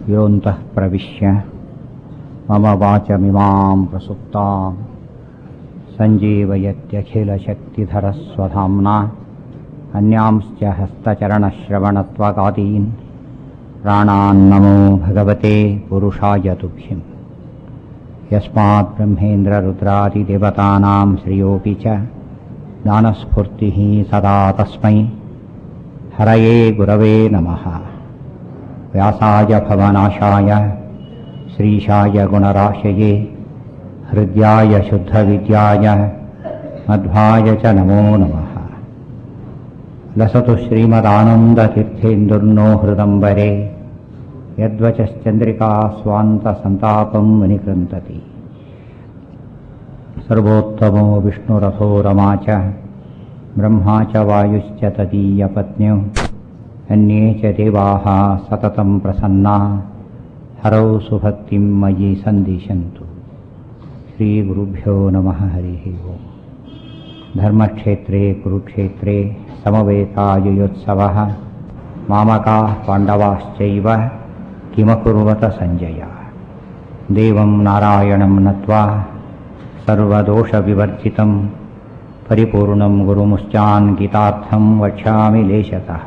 योऽन्तः प्रविश्य मम वाचमिमां प्रसुप्तां सञ्जीवयत्यखिलशक्तिधरस्वधाम्ना अन्यांश्च हस्तचरणश्रवणत्वगादीन् प्राणान्नमो भगवते पुरुषाय तुभ्यम् यस्मात् ब्रह्मेन्द्ररुद्रादिदेवतानां श्रियोऽपि च ज्ञानस्फूर्तिः सदा तस्मै हरये गुरवे नमः व्यासाय भवनाशाय श्रीशाय गुणराशये हृद्याय शुद्धविद्याय मध्वाय च नमो नमः लसतु श्रीमदानन्दतीर्थेन्दुर्नो हृदम्बरे यद्वचश्चन्द्रिका स्वान्तसन्तापं विनिकृन्तति सर्वोत्तमो विष्णुरथो रमा च ब्रह्मा च वायुश्च तदीयपत्न्यौ अन्ये च देवाः सततं प्रसन्ना हरौ सुभक्तिं मयि सन्दिशन्तु श्रीगुरुभ्यो नमः हरिः ओम् धर्मक्षेत्रे कुरुक्षेत्रे समवेतायुयोत्सवः मामकाः पाण्डवाश्चैव किमकुर्वत सञ्जय देवं नारायणं नत्वा सर्वदोषविवर्जितं परिपूर्णं गुरुमुश्चान् गीतार्थं वक्ष्यामि लेशतः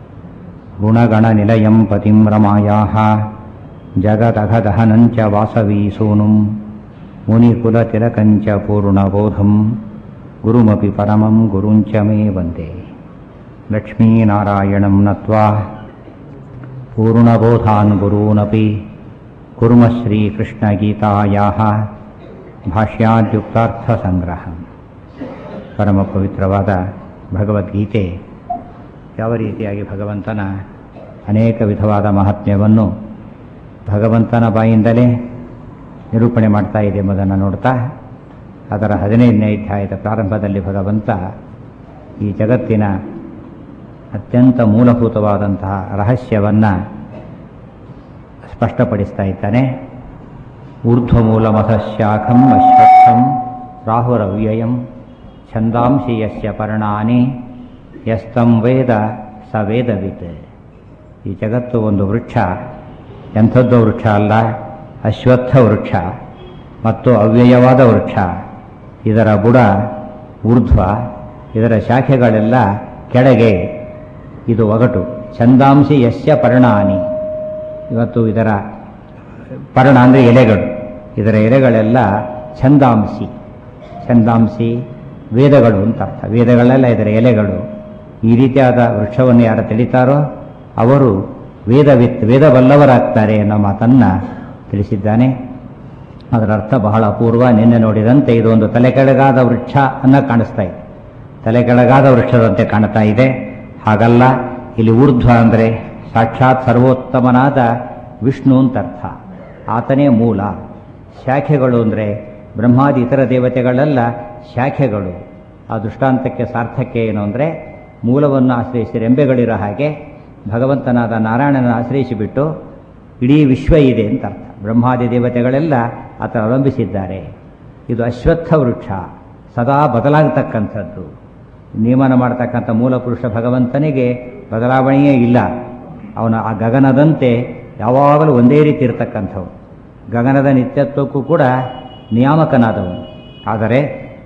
गुणगणनिलयं पतिं रमायाः जगदघदहनं च वासवीसूनुं मुनिकुलतिलकं च पूर्णबोधं गुरुमपि परमं गुरुं च मे वन्दे लक्ष्मीनारायणं नत्वा पूर्णबोधान् गुरूनपि कुर्मः श्रीकृष्णगीतायाः ಭಾಷ್ಯಾದ್ಯುಕ್ತಾರ್ಥಸಂಗ್ರಹ ಪರಮ ಪವಿತ್ರವಾದ ಭಗವದ್ಗೀತೆ ಯಾವ ರೀತಿಯಾಗಿ ಭಗವಂತನ ಅನೇಕ ವಿಧವಾದ ಮಹಾತ್ಮ್ಯವನ್ನು ಭಗವಂತನ ಬಾಯಿಂದಲೇ ನಿರೂಪಣೆ ಮಾಡ್ತಾ ಇದೆ ಎಂಬುದನ್ನು ನೋಡ್ತಾ ಅದರ ಹದಿನೈದನೇ ಅಧ್ಯಾಯದ ಪ್ರಾರಂಭದಲ್ಲಿ ಭಗವಂತ ಈ ಜಗತ್ತಿನ ಅತ್ಯಂತ ಮೂಲಭೂತವಾದಂತಹ ರಹಸ್ಯವನ್ನು ಸ್ಪಷ್ಟಪಡಿಸ್ತಾ ಇದ್ದಾನೆ ಊರ್ಧ್ವಮೂಲಮಧಶಾಖಂ ಅಶ್ವತ್ಥಂ ರಾಹುರವ್ಯಯಂ ಛಂದಾಂಸಿ ಯಸ್ಯ ಪರ್ಣಾನಿ ಯಸ್ತಂ ವೇದ ಸ ವೇದವಿತ್ ಈ ಜಗತ್ತು ಒಂದು ವೃಕ್ಷ ಎಂಥದ್ದು ವೃಕ್ಷ ಅಲ್ಲ ಅಶ್ವತ್ಥ ವೃಕ್ಷ ಮತ್ತು ಅವ್ಯಯವಾದ ವೃಕ್ಷ ಇದರ ಬುಡ ಊರ್ಧ್ವ ಇದರ ಶಾಖೆಗಳೆಲ್ಲ ಕೆಳಗೆ ಇದು ಒಗಟು ಛಂದಾಂಸಿ ಯಸ್ಯ ಪರ್ಣಾನಿ ಇವತ್ತು ಇದರ ಪರ್ಣ ಅಂದರೆ ಎಲೆಗಳು ಇದರ ಎಲೆಗಳೆಲ್ಲ ಛಂದಾಂಸಿ ಛಂದಾಂಸಿ ವೇದಗಳು ಅಂತ ಅರ್ಥ ವೇದಗಳೆಲ್ಲ ಇದರ ಎಲೆಗಳು ಈ ರೀತಿಯಾದ ವೃಕ್ಷವನ್ನು ಯಾರು ತಿಳಿತಾರೋ ಅವರು ವೇದವಿತ್ ವೇದವಲ್ಲವರಾಗ್ತಾರೆ ಅನ್ನೋ ಮಾತನ್ನು ತಿಳಿಸಿದ್ದಾನೆ ಅದರ ಅರ್ಥ ಬಹಳ ಅಪೂರ್ವ ನಿನ್ನೆ ನೋಡಿದಂತೆ ಇದು ಒಂದು ತಲೆ ಕೆಳಗಾದ ವೃಕ್ಷ ಅನ್ನ ಕಾಣಿಸ್ತಾ ಇದೆ ತಲೆ ಕೆಳಗಾದ ವೃಕ್ಷದಂತೆ ಕಾಣ್ತಾ ಇದೆ ಹಾಗಲ್ಲ ಇಲ್ಲಿ ಊರ್ಧ್ವ ಅಂದರೆ ಸಾಕ್ಷಾತ್ ಸರ್ವೋತ್ತಮನಾದ ವಿಷ್ಣು ಅಂತ ಅರ್ಥ ಆತನೇ ಮೂಲ ಶಾಖೆಗಳು ಅಂದರೆ ಬ್ರಹ್ಮಾದಿ ಇತರ ದೇವತೆಗಳೆಲ್ಲ ಶಾಖೆಗಳು ಆ ದೃಷ್ಟಾಂತಕ್ಕೆ ಸಾರ್ಥಕ್ಕೆ ಏನು ಅಂದರೆ ಮೂಲವನ್ನು ಆಶ್ರಯಿಸಿ ರೆಂಬೆಗಳಿರೋ ಹಾಗೆ ಭಗವಂತನಾದ ನಾರಾಯಣನ ಆಶ್ರಯಿಸಿಬಿಟ್ಟು ಇಡೀ ವಿಶ್ವ ಇದೆ ಅಂತ ಅರ್ಥ ಬ್ರಹ್ಮಾದಿ ದೇವತೆಗಳೆಲ್ಲ ಆತ ಅವಲಂಬಿಸಿದ್ದಾರೆ ಇದು ಅಶ್ವತ್ಥ ವೃಕ್ಷ ಸದಾ ಬದಲಾಗತಕ್ಕಂಥದ್ದು ನಿಯಮನ ಮಾಡ್ತಕ್ಕಂಥ ಮೂಲ ಪುರುಷ ಭಗವಂತನಿಗೆ ಬದಲಾವಣೆಯೇ ಇಲ್ಲ ಅವನ ಆ ಗಗನದಂತೆ ಯಾವಾಗಲೂ ಒಂದೇ ರೀತಿ ಇರತಕ್ಕಂಥವು ಗಗನದ ನಿತ್ಯತ್ವಕ್ಕೂ ಕೂಡ ನಿಯಾಮಕನಾದವನು ಆದರೆ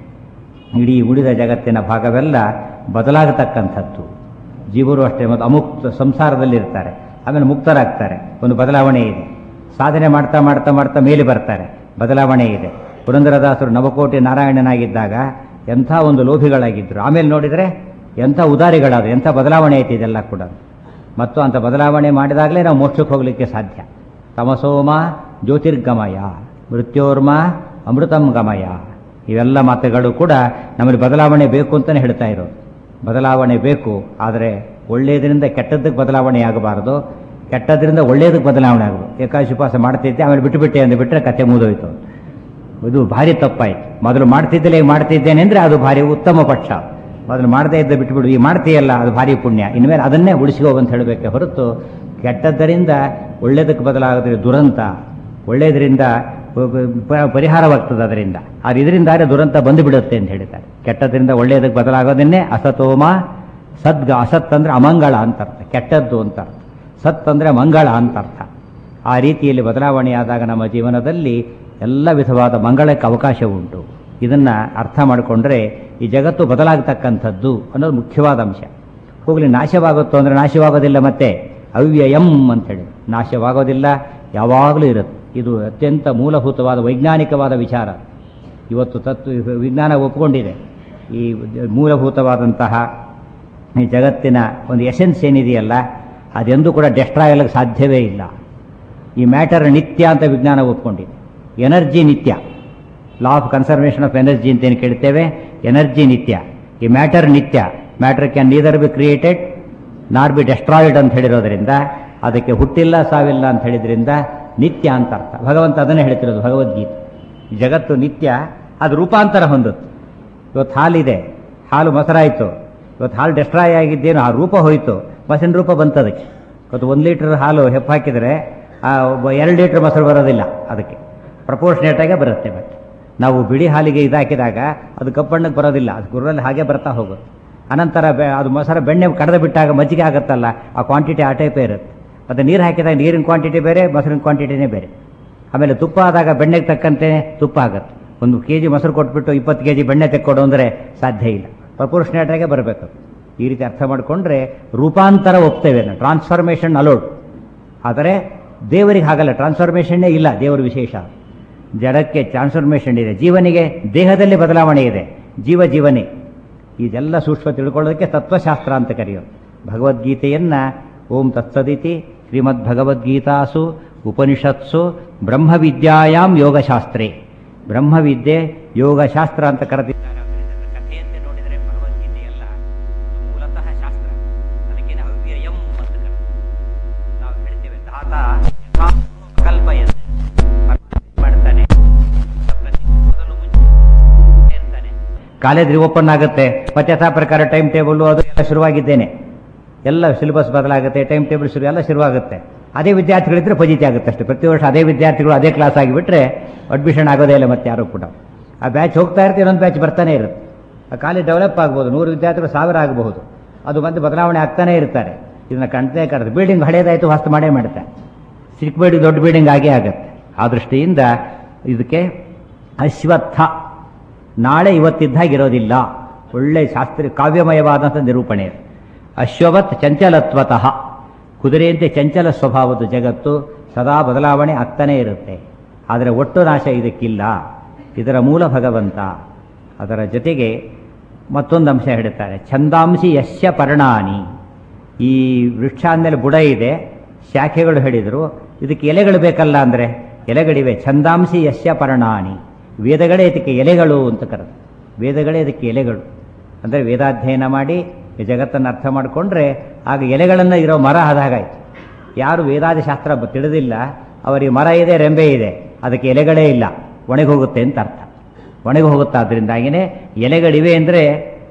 ಇಡೀ ಉಳಿದ ಜಗತ್ತಿನ ಭಾಗವೆಲ್ಲ ಬದಲಾಗತಕ್ಕಂಥದ್ದು ಜೀವರು ಅಷ್ಟೇ ಮತ್ತು ಅಮುಕ್ತ ಸಂಸಾರದಲ್ಲಿರ್ತಾರೆ ಆಮೇಲೆ ಮುಕ್ತರಾಗ್ತಾರೆ ಒಂದು ಬದಲಾವಣೆ ಇದೆ ಸಾಧನೆ ಮಾಡ್ತಾ ಮಾಡ್ತಾ ಮಾಡ್ತಾ ಮೇಲೆ ಬರ್ತಾರೆ ಬದಲಾವಣೆ ಇದೆ ಪುರಂದರದಾಸರು ನವಕೋಟಿ ನಾರಾಯಣನಾಗಿದ್ದಾಗ ಎಂಥ ಒಂದು ಲೋಭಿಗಳಾಗಿದ್ದರು ಆಮೇಲೆ ನೋಡಿದರೆ ಎಂಥ ಉದಾರಿಗಳಾದ ಎಂಥ ಬದಲಾವಣೆ ಐತಿ ಇದೆಲ್ಲ ಕೂಡ ಮತ್ತು ಅಂಥ ಬದಲಾವಣೆ ಮಾಡಿದಾಗಲೇ ನಾವು ಮೋಕ್ಷಕ್ಕೆ ಹೋಗಲಿಕ್ಕೆ ಸಾಧ್ಯ ತಮಸೋಮ ಜ್ಯೋತಿರ್ಗಮಯ ಮೃತ್ಯೋರ್ಮ ಅಮೃತಂ ಗಮಯ ಇವೆಲ್ಲ ಮಾತುಗಳು ಕೂಡ ನಮ್ಮಲ್ಲಿ ಬದಲಾವಣೆ ಬೇಕು ಅಂತಲೇ ಹೇಳ್ತಾ ಇರೋದು ಬದಲಾವಣೆ ಬೇಕು ಆದರೆ ಒಳ್ಳೆಯದರಿಂದ ಕೆಟ್ಟದ್ದಕ್ಕೆ ಬದಲಾವಣೆ ಆಗಬಾರದು ಕೆಟ್ಟದ್ರಿಂದ ಒಳ್ಳೆಯದಕ್ಕೆ ಬದಲಾವಣೆ ಆಗೋದು ಏಕಾಶಿ ಉಪವಾಸ ಮಾಡ್ತಿದ್ದೆ ಆಮೇಲೆ ಬಿಟ್ಟುಬಿಟ್ಟೆ ಅಂದು ಬಿಟ್ಟರೆ ಕತೆ ಮುಗಿದೋಯ್ತು ಇದು ಭಾರಿ ತಪ್ಪಾಯ್ತು ಮೊದಲು ಮಾಡ್ತಿದ್ದಲೇ ಮಾಡ್ತಿದ್ದೇನೆ ಅಂದರೆ ಅದು ಭಾರಿ ಉತ್ತಮ ಪಕ್ಷ ಮೊದಲು ಮಾಡದೇ ಇದ್ದ ಬಿಟ್ಟುಬಿಡು ಈ ಮಾಡ್ತೀಯಲ್ಲ ಅದು ಭಾರಿ ಪುಣ್ಯ ಇನ್ಮೇಲೆ ಅದನ್ನೇ ಉಳಿಸ್ಕೋ ಅಂತ ಹೇಳಬೇಕೆ ಹೊರತು ಕೆಟ್ಟದ್ದರಿಂದ ಒಳ್ಳೆಯದಕ್ಕೆ ಬದಲಾಗದ್ರೆ ದುರಂತ ಒಳ್ಳೆಯದರಿಂದ ಪರಿಹಾರವಾಗ್ತದೆ ಅದರಿಂದ ಆದ್ರೆ ಇದರಿಂದಾರೆ ದುರಂತ ಬಂದು ಬಿಡುತ್ತೆ ಅಂತ ಹೇಳಿದ್ದಾರೆ ಕೆಟ್ಟದ್ರಿಂದ ಒಳ್ಳೆಯದಕ್ಕೆ ಬದಲಾಗೋದನ್ನೇ ಅಸತೋಮ ಸದ್ಗ ಅಸತ್ ಅಂದ್ರೆ ಅಮಂಗಳ ಅಂತ ಅರ್ಥ ಕೆಟ್ಟದ್ದು ಅಂತ ಅರ್ಥ ಸತ್ ಅಂದ್ರೆ ಮಂಗಳ ಅಂತ ಅರ್ಥ ಆ ರೀತಿಯಲ್ಲಿ ಬದಲಾವಣೆಯಾದಾಗ ನಮ್ಮ ಜೀವನದಲ್ಲಿ ಎಲ್ಲ ವಿಧವಾದ ಮಂಗಳಕ್ಕೆ ಅವಕಾಶ ಉಂಟು ಇದನ್ನು ಅರ್ಥ ಮಾಡಿಕೊಂಡ್ರೆ ಈ ಜಗತ್ತು ಬದಲಾಗತಕ್ಕಂಥದ್ದು ಅನ್ನೋದು ಮುಖ್ಯವಾದ ಅಂಶ ಹೋಗಲಿ ನಾಶವಾಗುತ್ತೋ ಅಂದರೆ ನಾಶವಾಗೋದಿಲ್ಲ ಮತ್ತೆ ಅವ್ಯಯಂ ಅಂತೇಳಿ ನಾಶವಾಗೋದಿಲ್ಲ ಯಾವಾಗಲೂ ಇರುತ್ತೆ ಇದು ಅತ್ಯಂತ ಮೂಲಭೂತವಾದ ವೈಜ್ಞಾನಿಕವಾದ ವಿಚಾರ ಇವತ್ತು ತತ್ವ ವಿಜ್ಞಾನ ಒಪ್ಪಿಕೊಂಡಿದೆ ಈ ಮೂಲಭೂತವಾದಂತಹ ಈ ಜಗತ್ತಿನ ಒಂದು ಎಸೆನ್ಸ್ ಏನಿದೆಯಲ್ಲ ಅದೆಂದೂ ಕೂಡ ಡೆಸ್ಟ್ರಾಯ್ ಆಗಲಿಕ್ಕೆ ಸಾಧ್ಯವೇ ಇಲ್ಲ ಈ ಮ್ಯಾಟರ್ ನಿತ್ಯ ಅಂತ ವಿಜ್ಞಾನ ಒಪ್ಕೊಂಡಿದೆ ಎನರ್ಜಿ ನಿತ್ಯ law of conservation of energy ಅಂತ ಏನು ಕೇಳ್ತೇವೆ ಎನರ್ಜಿ ನಿತ್ಯ ಈ ಮ್ಯಾಟರ್ ನಿತ್ಯ matter can neither be created nor be destroyed ಅಂತ ಹೇಳಿರೋದ್ರಿಂದ ಅದಕ್ಕೆ ಹುಟ್ಟಿಲ್ಲ ಸಾವಿಲ್ಲ ಅಂತ ಹೇಳಿದ್ರಿಂದ ನಿತ್ಯ ಅಂತ ಅರ್ಥ ಭಗವಂತ ಅದನ್ನೇ ಹೇಳ್ತಿರೋದು ಭಗವದ್ಗೀತೆ ಈ ಜಗತ್ತು ನಿತ್ಯ ಅದು ರೂಪಾಂತರ ಹೊಂದುತ್ತೆ ಇವತ್ತು ಹಾಲಿದೆ ಹಾಲು ಮೊಸರಾಯಿತು ಇವತ್ತು ಹಾಲು ಡೆಸ್ಟ್ರಾಯ್ ಆಗಿದ್ದೇನು ಆ ರೂಪ ಹೋಯಿತು ಮೊಸರಿನ ರೂಪ ಬಂತದಕ್ಕೆ ಇವತ್ತು ಒಂದು ಲೀಟರ್ ಹಾಲು ಹೆಪ್ಪು ಹಾಕಿದರೆ ಎರಡು ಲೀಟರ್ ಮೊಸರು ಬರೋದಿಲ್ಲ ಅದಕ್ಕೆ ಪ್ರಪೋರ್ಷನೇಟಾಗೆ ಬರುತ್ತೆ ಮತ್ತೆ ನಾವು ಬಿಳಿ ಹಾಲಿಗೆ ಇದಾಕಿದಾಗ ಅದು ಕಪ್ಪಣ್ಣಕ್ಕೆ ಬರೋದಿಲ್ಲ ಅದು ಗುರುರಲ್ಲಿ ಹಾಗೆ ಬರ್ತಾ ಹೋಗುತ್ತೆ ಅನಂತರ ಬೆ ಅದು ಮೊಸರ ಬೆಣ್ಣೆ ಕಡದ ಬಿಟ್ಟಾಗ ಮಜ್ಜಿಗೆ ಆಗುತ್ತಲ್ಲ ಆ ಕ್ವಾಂಟಿಟಿ ಆ ಟೈಪೇ ಇರುತ್ತೆ ಮತ್ತು ನೀರು ಹಾಕಿದಾಗ ನೀರಿನ ಕ್ವಾಂಟಿಟಿ ಬೇರೆ ಮೊಸರಿನ ಕ್ವಾಂಟಿಟಿನೇ ಬೇರೆ ಆಮೇಲೆ ತುಪ್ಪ ಆದಾಗ ಬೆಣ್ಣೆಗೆ ತಕ್ಕಂತೆ ತುಪ್ಪ ಆಗುತ್ತೆ ಒಂದು ಕೆ ಜಿ ಮೊಸರು ಕೊಟ್ಬಿಟ್ಟು ಇಪ್ಪತ್ತು ಕೆ ಜಿ ಬೆಣ್ಣೆ ತೆಕ್ಕೊಡು ಅಂದರೆ ಸಾಧ್ಯ ಇಲ್ಲ ಪ್ರಪೋರ್ಷನೇಟಾಗೆ ಬರಬೇಕು ಈ ರೀತಿ ಅರ್ಥ ಮಾಡಿಕೊಂಡ್ರೆ ರೂಪಾಂತರ ಒಪ್ತೇವೆ ನಾವು ಟ್ರಾನ್ಸ್ಫಾರ್ಮೇಷನ್ ಅಲೋಡ್ ಆದರೆ ದೇವರಿಗೆ ಹಾಗಲ್ಲ ಟ್ರಾನ್ಸ್ಫಾರ್ಮೇಷನ್ನೇ ಇಲ್ಲ ದೇವರ ವಿಶೇಷ ಜಡಕ್ಕೆ ಟ್ರಾನ್ಸ್ಫಾರ್ಮೇಷನ್ ಇದೆ ಜೀವನಿಗೆ ದೇಹದಲ್ಲಿ ಬದಲಾವಣೆ ಇದೆ ಜೀವ ಜೀವನೇ ಇದೆಲ್ಲ ಸೂಕ್ಷ್ಮ ತಿಳ್ಕೊಳ್ಳೋದಕ್ಕೆ ತತ್ವಶಾಸ್ತ್ರ ಅಂತ ಕರೆಯೋದು ಭಗವದ್ಗೀತೆಯನ್ನ ಓಂ ತತ್ಸದಿತಿ ಶ್ರೀಮದ್ ಭಗವದ್ಗೀತಾಸು ಉಪನಿಷತ್ಸು ಬ್ರಹ್ಮವಿದ್ಯಾಯಾಮ್ ಯೋಗಶಾಸ್ತ್ರೇ ಬ್ರಹ್ಮವಿದ್ಯೆ ಯೋಗಶಾಸ್ತ್ರ ಅಂತ ಕರೆದಿದ್ದಾರೆ ಕಥೆಯಂತೆ ನೋಡಿದರೆ ಭಗವದ್ಗೀತೆಯಲ್ಲ ಅದು ಮೂಲತಃ ಶಾಸ್ತ್ರ ಅದಕ್ಕೆ ಅವ್ಯಯಂ ಅಂತ ಕರೆದು ನಾವು ಹೇಳ್ತೇವೆ ದಾತ ಯಥಾ ಕಲ್ಪಯಂತೆ ಮಾಡ್ತಾನೆ ಪ್ರತಿ ಮೊದಲು ಮುಂಚೆ ಇರ್ತಾನೆ ಕಾಲೇಜ್ ಓಪನ್ ಆಗುತ್ತೆ ಮತ್ತೆ ಯಥಾ ಪ್ರಕಾರ ಟೈಮ್ ಟೇಬಲ್ ಅದು ಎಲ್ಲ ಶುರುವಾಗಿದ್ದೇನೆ ಎಲ್ಲ ಸಿಲೆಬಸ್ ಬದಲಾಗುತ್ತೆ ಟೈಮ್ ಟೇಬಲ್ ಶುರು ಎಲ್ಲ ಶುರುವಾಗುತ್ತೆ ಅದೇ ವಿದ್ಯಾರ್ಥಿಗಳಿದ್ರೆ ಫಜಿತಿ ಆಗುತ್ತೆ ಅಷ್ಟೇ ಪ್ರತಿ ವರ್ಷ ಅದೇ ವಿದ್ಯಾರ್ಥಿಗಳು ಅದೇ ಕ್ಲಾಸ್ ಆಗಿಬಿಟ್ರೆ ಅಡ್ಮಿಷನ್ ಆಗೋದೇ ಇಲ್ಲ ಮತ್ತೆ ಯಾರು ಕೂಡ ಆ ಬ್ಯಾಚ್ ಹೋಗ್ತಾ ಇರುತ್ತೆ ಇನ್ನೊಂದು ಬ್ಯಾಚ್ ಬರ್ತಾನೆ ಇರುತ್ತೆ ಆ ಕಾಲೇಜ್ ಡೆವಲಪ್ ಆಗ್ಬೋದು ನೂರು ವಿದ್ಯಾರ್ಥಿಗಳು ಸಾವಿರ ಆಗಬಹುದು ಅದು ಮತ್ತೆ ಬದಲಾವಣೆ ಆಗ್ತಾನೆ ಇರ್ತಾರೆ ಇದನ್ನ ಕಂಡೇ ಕಾಣುತ್ತೆ ಬಿಲ್ಡಿಂಗ್ ಹಳೇದಾಯ್ತು ಹೊಸ್ತು ಮಾಡೇ ಮಾಡುತ್ತೆ ಚಿಕ್ಕ ಬಿಲ್ಡಿಂಗ್ ದೊಡ್ಡ ಬಿಲ್ಡಿಂಗ್ ಆಗೇ ಆಗುತ್ತೆ ಆ ದೃಷ್ಟಿಯಿಂದ ಇದಕ್ಕೆ ಅಶ್ವತ್ಥ ನಾಳೆ ಇವತ್ತಿದ್ದಾಗಿರೋದಿಲ್ಲ ಒಳ್ಳೆ ಶಾಸ್ತ್ರೀಯ ಕಾವ್ಯಮಯವಾದಂಥ ನಿರೂಪಣೆ ಇದು. ಅಶ್ವವತ್ ಚಂಚಲತ್ವತಃ ಕುದುರೆಯಂತೆ ಚಂಚಲ ಸ್ವಭಾವದ ಜಗತ್ತು ಸದಾ ಬದಲಾವಣೆ ಆಗ್ತಾನೇ ಇರುತ್ತೆ ಆದರೆ ಒಟ್ಟು ನಾಶ ಇದಕ್ಕಿಲ್ಲ ಇದರ ಮೂಲ ಭಗವಂತ ಅದರ ಜೊತೆಗೆ ಮತ್ತೊಂದು ಅಂಶ ಹೇಳ್ತಾರೆ ಛಂದಾಂಶಿ ಯಶ್ಯ ಪರ್ಣಾನಿ ಈ ವೃಕ್ಷ ಅಂದಮೇಲೆ ಬುಡ ಇದೆ ಶಾಖೆಗಳು ಹೇಳಿದರು ಇದಕ್ಕೆ ಎಲೆಗಳು ಬೇಕಲ್ಲ ಅಂದರೆ ಎಲೆಗಳಿವೆ ಛಂದಾಂಶಿ ಯಶ್ಯ ಪರ್ಣಾನಿ ವೇದಗಳೇ ಇದಕ್ಕೆ ಎಲೆಗಳು ಅಂತ ಕರೆದು ವೇದಗಳೇ ಇದಕ್ಕೆ ಎಲೆಗಳು ಅಂದರೆ ವೇದಾಧ್ಯಯನ ಮಾಡಿ ಈ ಜಗತ್ತನ್ನು ಅರ್ಥ ಮಾಡಿಕೊಂಡ್ರೆ ಆಗ ಎಲೆಗಳನ್ನು ಇರೋ ಮರ ಆದಾಗಾಯ್ತು ಯಾರು ವೇದಾದಿ ಶಾಸ್ತ್ರ ಬ- ತಿಳಿದಿಲ್ಲ ಅವರಿಗೆ ಮರ ಇದೆ ರೆಂಬೆ ಇದೆ ಅದಕ್ಕೆ ಎಲೆಗಳೇ ಇಲ್ಲ ಒಣಗಿ ಹೋಗುತ್ತೆ ಅಂತ ಅರ್ಥ ಒಣಗಿ ಹೋಗುತ್ತೆ ಅದರಿಂದಾಗಿನೇ ಎಲೆಗಳಿವೆ ಅಂದರೆ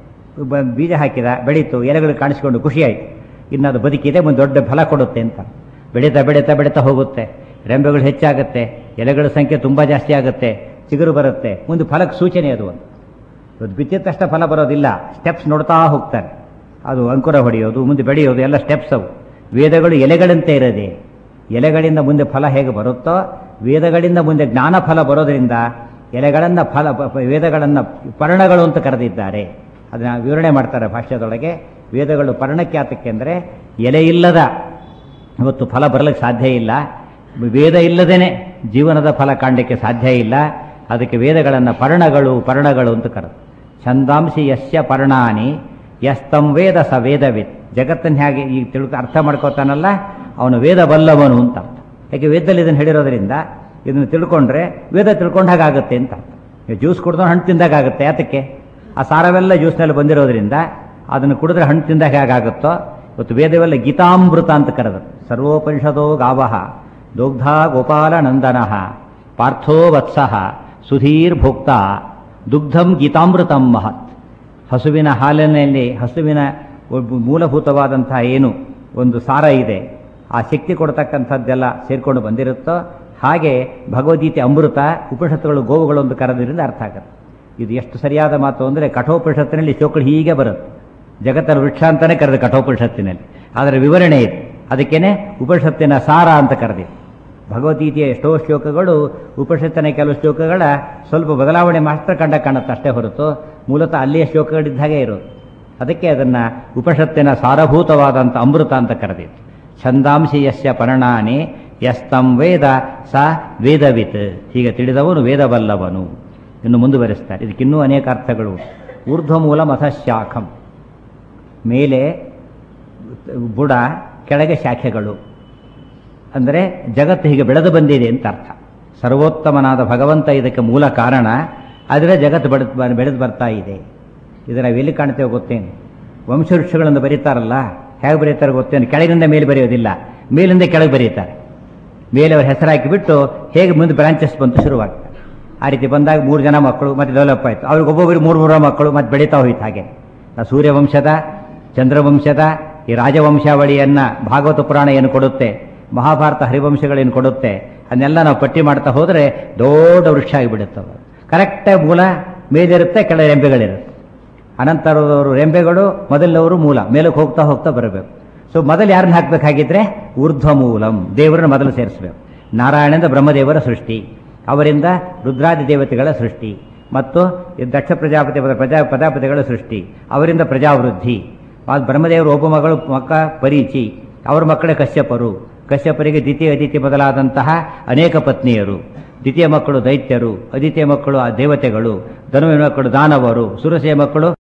ಬ- ಬೀಜ ಹಾಕಿದ ಬೆಳೀತು ಎಲೆಗಳು ಕಾಣಿಸ್ಕೊಂಡು ಖುಷಿಯಾಯಿತು ಇನ್ನು ಅದು ಬದುಕಿದೆ ಮುಂದೆ ದೊಡ್ಡ ಫಲ ಕೊಡುತ್ತೆ ಅಂತ ಬೆಳೀತಾ ಬೆಳೀತಾ ಬೆಳೀತಾ ಹೋಗುತ್ತೆ ರೆಂಬೆಗಳು ಹೆಚ್ಚಾಗುತ್ತೆ ಎಲೆಗಳ ಸಂಖ್ಯೆ ತುಂಬ ಜಾಸ್ತಿ ಆಗುತ್ತೆ ಚಿಗುರು ಬರುತ್ತೆ ಮುಂದೆ ಫಲಕ್ಕೆ ಸೂಚನೆ ಅದು ಒಂದು ಇವತ್ತು ಬಿತ್ತಿದ ತಕ್ಷಣ ಫಲ ಬರೋದಿಲ್ಲ ಸ್ಟೆಪ್ಸ್ ನೋಡ್ತಾ ಹೋಗ್ತಾರೆ ಅದು ಅಂಕುರ ಹೊಡೆಯೋದು ಮುಂದೆ ಬೆಳೆಯೋದು ಎಲ್ಲ ಸ್ಟೆಪ್ಸ್ ಅವು ವೇದಗಳು ಎಲೆಗಳಂತೆ ಇರೋದೆ ಎಲೆಗಳಿಂದ ಮುಂದೆ ಫಲ ಹೇಗೆ ಬರುತ್ತೋ ವೇದಗಳಿಂದ ಮುಂದೆ ಜ್ಞಾನ ಫಲ ಬರೋದರಿಂದ ಎಲೆಗಳನ್ನು ಫಲ ಪ- ಪ- ವೇದಗಳನ್ನು ಪರ್ಣಗಳು ಅಂತ ಕರೆದಿದ್ದಾರೆ ಅದನ್ನ ವಿವರಣೆ ಮಾಡ್ತಾರೆ ಭಾಷ್ಯದೊಳಗೆ ವೇದಗಳು ಪರ್ಣಕ್ಕೆ ಆತಕ್ಕೆ ಅಂದರೆ ಎಲೆ ಇಲ್ಲದ ಇವತ್ತು ಫಲ ಬರಲಿಕ್ಕೆ ಸಾಧ್ಯ ಇಲ್ಲ ವೇದ ಇಲ್ಲದೇನೆ ಜೀವನದ ಫಲ ಕಾಣಲಿಕ್ಕೆ ಸಾಧ್ಯ ಇಲ್ಲ ಅದಕ್ಕೆ ವೇದಗಳನ್ನು ಪರ್ಣಗಳು ಪರ್ಣಗಳು ಅಂತ ಕರೆದು ಛಂದಾಂಶಿ ಯಸ್ಯ ಪರ್ಣಾನಿ ಯಸ್ತಂ ವೇದ ಸ ವೇದವಿತ್ ಜಗತ್ತನ್ನು ಹೇಗೆ ಈಗ ತಿಳ್ಕೊ ಅರ್ಥ ಮಾಡ್ಕೋತಾನಲ್ಲ ಅವನು ವೇದ ಬಲ್ಲವನು ಅಂತ ಅರ್ಥ ಯಾಕೆ ವೇದದಲ್ಲಿ ಇದನ್ನು ಹೇಳಿರೋದ್ರಿಂದ ಇದನ್ನು ತಿಳ್ಕೊಂಡ್ರೆ ವೇದ ತಿಳ್ಕೊಂಡ ಹಾಗಾಗುತ್ತೆ ಅಂತ ಅರ್ಥ ಈಗ ಜ್ಯೂಸ್ ಕುಡಿದ್ರೆ ಹಣ್ಣು ತಿಂದಾಗ ಆಗುತ್ತೆ ಯಾತಕ್ಕೆ ಆ ಸಾರವೆಲ್ಲ ಜ್ಯೂಸ್ನಲ್ಲಿ ಬಂದಿರೋದ್ರಿಂದ ಅದನ್ನು ಕುಡಿದ್ರೆ ಹಣ್ಣು ತಿಂದಾಗ ಹೇಗಾಗುತ್ತೋ ಇವತ್ತು ವೇದವೆಲ್ಲ ಗೀತಾಮೃತ ಅಂತ ಕರೆದರು ಸರ್ವೋಪನಿಷದೋ ಗಾವಹ ದೋಗ್ಧ ಗೋಪಾಲ ನಂದನಃ ಪಾರ್ಥೋ ವತ್ಸಃ ಸುಧೀರ್ ಭೋಕ್ತ ದುಗ್ಧಂ ಗೀತಾಮೃತಂ ಮಹತ್ ಹಸುವಿನ ಹಾಲಿನಲ್ಲಿ ಹಸುವಿನ ಒಬ್ಬ ಮೂಲಭೂತವಾದಂತಹ ಏನು ಒಂದು ಸಾರ ಇದೆ ಆ ಶಕ್ತಿ ಕೊಡ್ತಕ್ಕಂಥದ್ದೆಲ್ಲ ಸೇರ್ಕೊಂಡು ಬಂದಿರುತ್ತೋ ಹಾಗೆ ಭಗವದ್ಗೀತೆ ಅಮೃತ ಉಪನಿಷತ್ತುಗಳು ಗೋವುಗಳು ಒಂದು ಕರೆದ್ರಿಂದ ಅರ್ಥ ಆಗುತ್ತೆ ಇದು ಎಷ್ಟು ಸರಿಯಾದ ಮಾತು ಅಂದರೆ ಕಠೋಪನಿಷತ್ತಿನಲ್ಲಿ ಶ್ಲೋಕಗಳು ಹೀಗೆ ಬರುತ್ತೆ ಜಗತ್ತನ ವೃಕ್ಷ ಅಂತಾನೆ ಕರೆದ ಕಠೋಪನಿಷತ್ತಿನಲ್ಲಿ ಆದರೆ ವಿವರಣೆ ಇದೆ ಅದಕ್ಕೇನೆ ಉಪನಿಷತ್ತಿನ ಸಾರ ಅಂತ ಕರೆದಿದೆ ಭಗವದ್ಗೀತೆಯ ಎಷ್ಟೋ ಶ್ಲೋಕಗಳು ಉಪನಿಷತ್ತಿನ ಕೆಲವು ಶ್ಲೋಕಗಳ ಸ್ವಲ್ಪ ಬದಲಾವಣೆ ಮಾತ್ರ ಕಂಡ ಕಾಣುತ್ತೆ ಅಷ್ಟೇ ಹೊರತು ಮೂಲತಃ ಅಲ್ಲಿಯ ಶ್ಲೋಕಗಳಿದ್ದ ಹಾಗೆ ಇರೋದು ಅದಕ್ಕೆ ಅದನ್ನು ಉಪನಿಷತ್ತಿನ ಸಾರಭೂತವಾದಂಥ ಅಮೃತ ಅಂತ ಕರೆದಿತ್ತು ಛಂದಾಂಶಿ ಯಸ್ಯ ಪರಿಣಾನಿ ಯಸ್ತಂ ವೇದ ಸ ವೇದವಿತ್ ಹೀಗೆ ತಿಳಿದವನು ವೇದವಲ್ಲವನು ಇನ್ನು ಮುಂದುವರಿಸ್ತಾರೆ ಇದಕ್ಕಿನ್ನೂ ಅನೇಕ ಅರ್ಥಗಳು ಊರ್ಧ್ವಮೂಲ ಮಥಶಾಖಂ ಮೇಲೆ ಬುಡ ಕೆಳಗೆ ಶಾಖೆಗಳು ಅಂದರೆ ಜಗತ್ತು ಹೀಗೆ ಬೆಳೆದು ಬಂದಿದೆ ಅಂತ ಅರ್ಥ ಸರ್ವೋತ್ತಮನಾದ ಭಗವಂತ ಇದಕ್ಕೆ ಮೂಲ ಕಾರಣ ಆದರೆ ಜಗತ್ತು ಬೆಳೆದು ಬೆಳೆದು ಬರ್ತಾ ಇದೆ ಇದರ ಎಲ್ಲಿ ಕಾಣ್ತೇವೆ ಗೊತ್ತೇನು ವಂಶವೃಕ್ಷಗಳನ್ನು ಬರೀತಾರಲ್ಲ ಹೇಗೆ ಬರೀತಾರೆ ಗೊತ್ತೇನು ಕೆಳಗಿನಿಂದ ಮೇಲೆ ಬರೆಯೋದಿಲ್ಲ ಮೇಲಿಂದ ಕೆಳಗೆ ಬರೀತಾರೆ ಮೇಲೆ ಅವ್ರ ಹೆಸರು ಹಾಕಿಬಿಟ್ಟು ಹೇಗೆ ಮುಂದೆ ಬ್ರಾಂಚಸ್ ಬಂತು ಶುರುವಾಗ್ತದೆ ಆ ರೀತಿ ಬಂದಾಗ ಮೂರು ಜನ ಮಕ್ಕಳು ಮತ್ತೆ ಡೆವಲಪ್ ಆಯಿತು ಅವ್ರಿಗೆ ಒಬ್ಬೊಬ್ಬರಿಗೆ ಮೂರು ಮೂರು ಮಕ್ಕಳು ಮತ್ತೆ ಬೆಳೀತಾ ಹೋಯ್ತು ಹಾಗೆ ಆ ಸೂರ್ಯವಂಶದ ಚಂದ್ರವಂಶದ ಈ ರಾಜವಂಶಾವಳಿಯನ್ನ ಭಾಗವತ ಪುರಾಣ ಏನು ಕೊಡುತ್ತೆ ಮಹಾಭಾರತ ಹರಿವಂಶಗಳೇನು ಕೊಡುತ್ತೆ ಅದನ್ನೆಲ್ಲ ನಾವು ಪಟ್ಟಿ ಮಾಡ್ತಾ ಹೋದರೆ ದೊಡ್ಡ ವೃಕ್ಷ ಆಗಿಬಿಡುತ್ತವೆ ಕರೆಕ್ಟಾಗಿ ಮೂಲ ಮೇಲಿರುತ್ತೆ ಕೆಳ ರೆಂಬೆಗಳಿರುತ್ತೆ ಅನಂತರದವರು ರೆಂಬೆಗಳು ಮೊದಲವರು ಮೂಲ ಮೇಲಕ್ಕೆ ಹೋಗ್ತಾ ಹೋಗ್ತಾ ಬರಬೇಕು ಸೊ ಮೊದಲು ಯಾರನ್ನ ಹಾಕಬೇಕಾಗಿದ್ರೆ ಊರ್ಧ್ವ ಮೂಲಂ ದೇವರನ್ನ ಮೊದಲು ಸೇರಿಸಬೇಕು ನಾರಾಯಣದ ಬ್ರಹ್ಮದೇವರ ಸೃಷ್ಟಿ ಅವರಿಂದ ರುದ್ರಾದಿ ದೇವತೆಗಳ ಸೃಷ್ಟಿ ಮತ್ತು ಈ ದಕ್ಷ ಪ್ರಜಾಪತಿ ಪ್ರಜಾ ಪ್ರಜಾಪತಿಗಳ ಸೃಷ್ಟಿ ಅವರಿಂದ ಪ್ರಜಾವೃದ್ಧಿ ಆ ಬ್ರಹ್ಮದೇವರು ಒಬ್ಬ ಮಗಳು ಮಕ್ಕ ಪರೀಚಿ ಅವರ ಮಕ್ಕಳೇ ಕಶ್ಯಪರು ಕಶ್ಯಪರಿಗೆ ದ್ವಿತೀಯ ಅತಿಥಿ ಮೊದಲಾದಂತಹ ಅನೇಕ ಪತ್ನಿಯರು ದ್ವಿತೀಯ ಮಕ್ಕಳು ದೈತ್ಯರು ಅದಿತಿಯ ಮಕ್ಕಳು ಆ ದೇವತೆಗಳು ಧನುವಿನ ಮಕ್ಕಳು ದಾನವರು ಸುರಸೆಯ ಮಕ್ಕಳು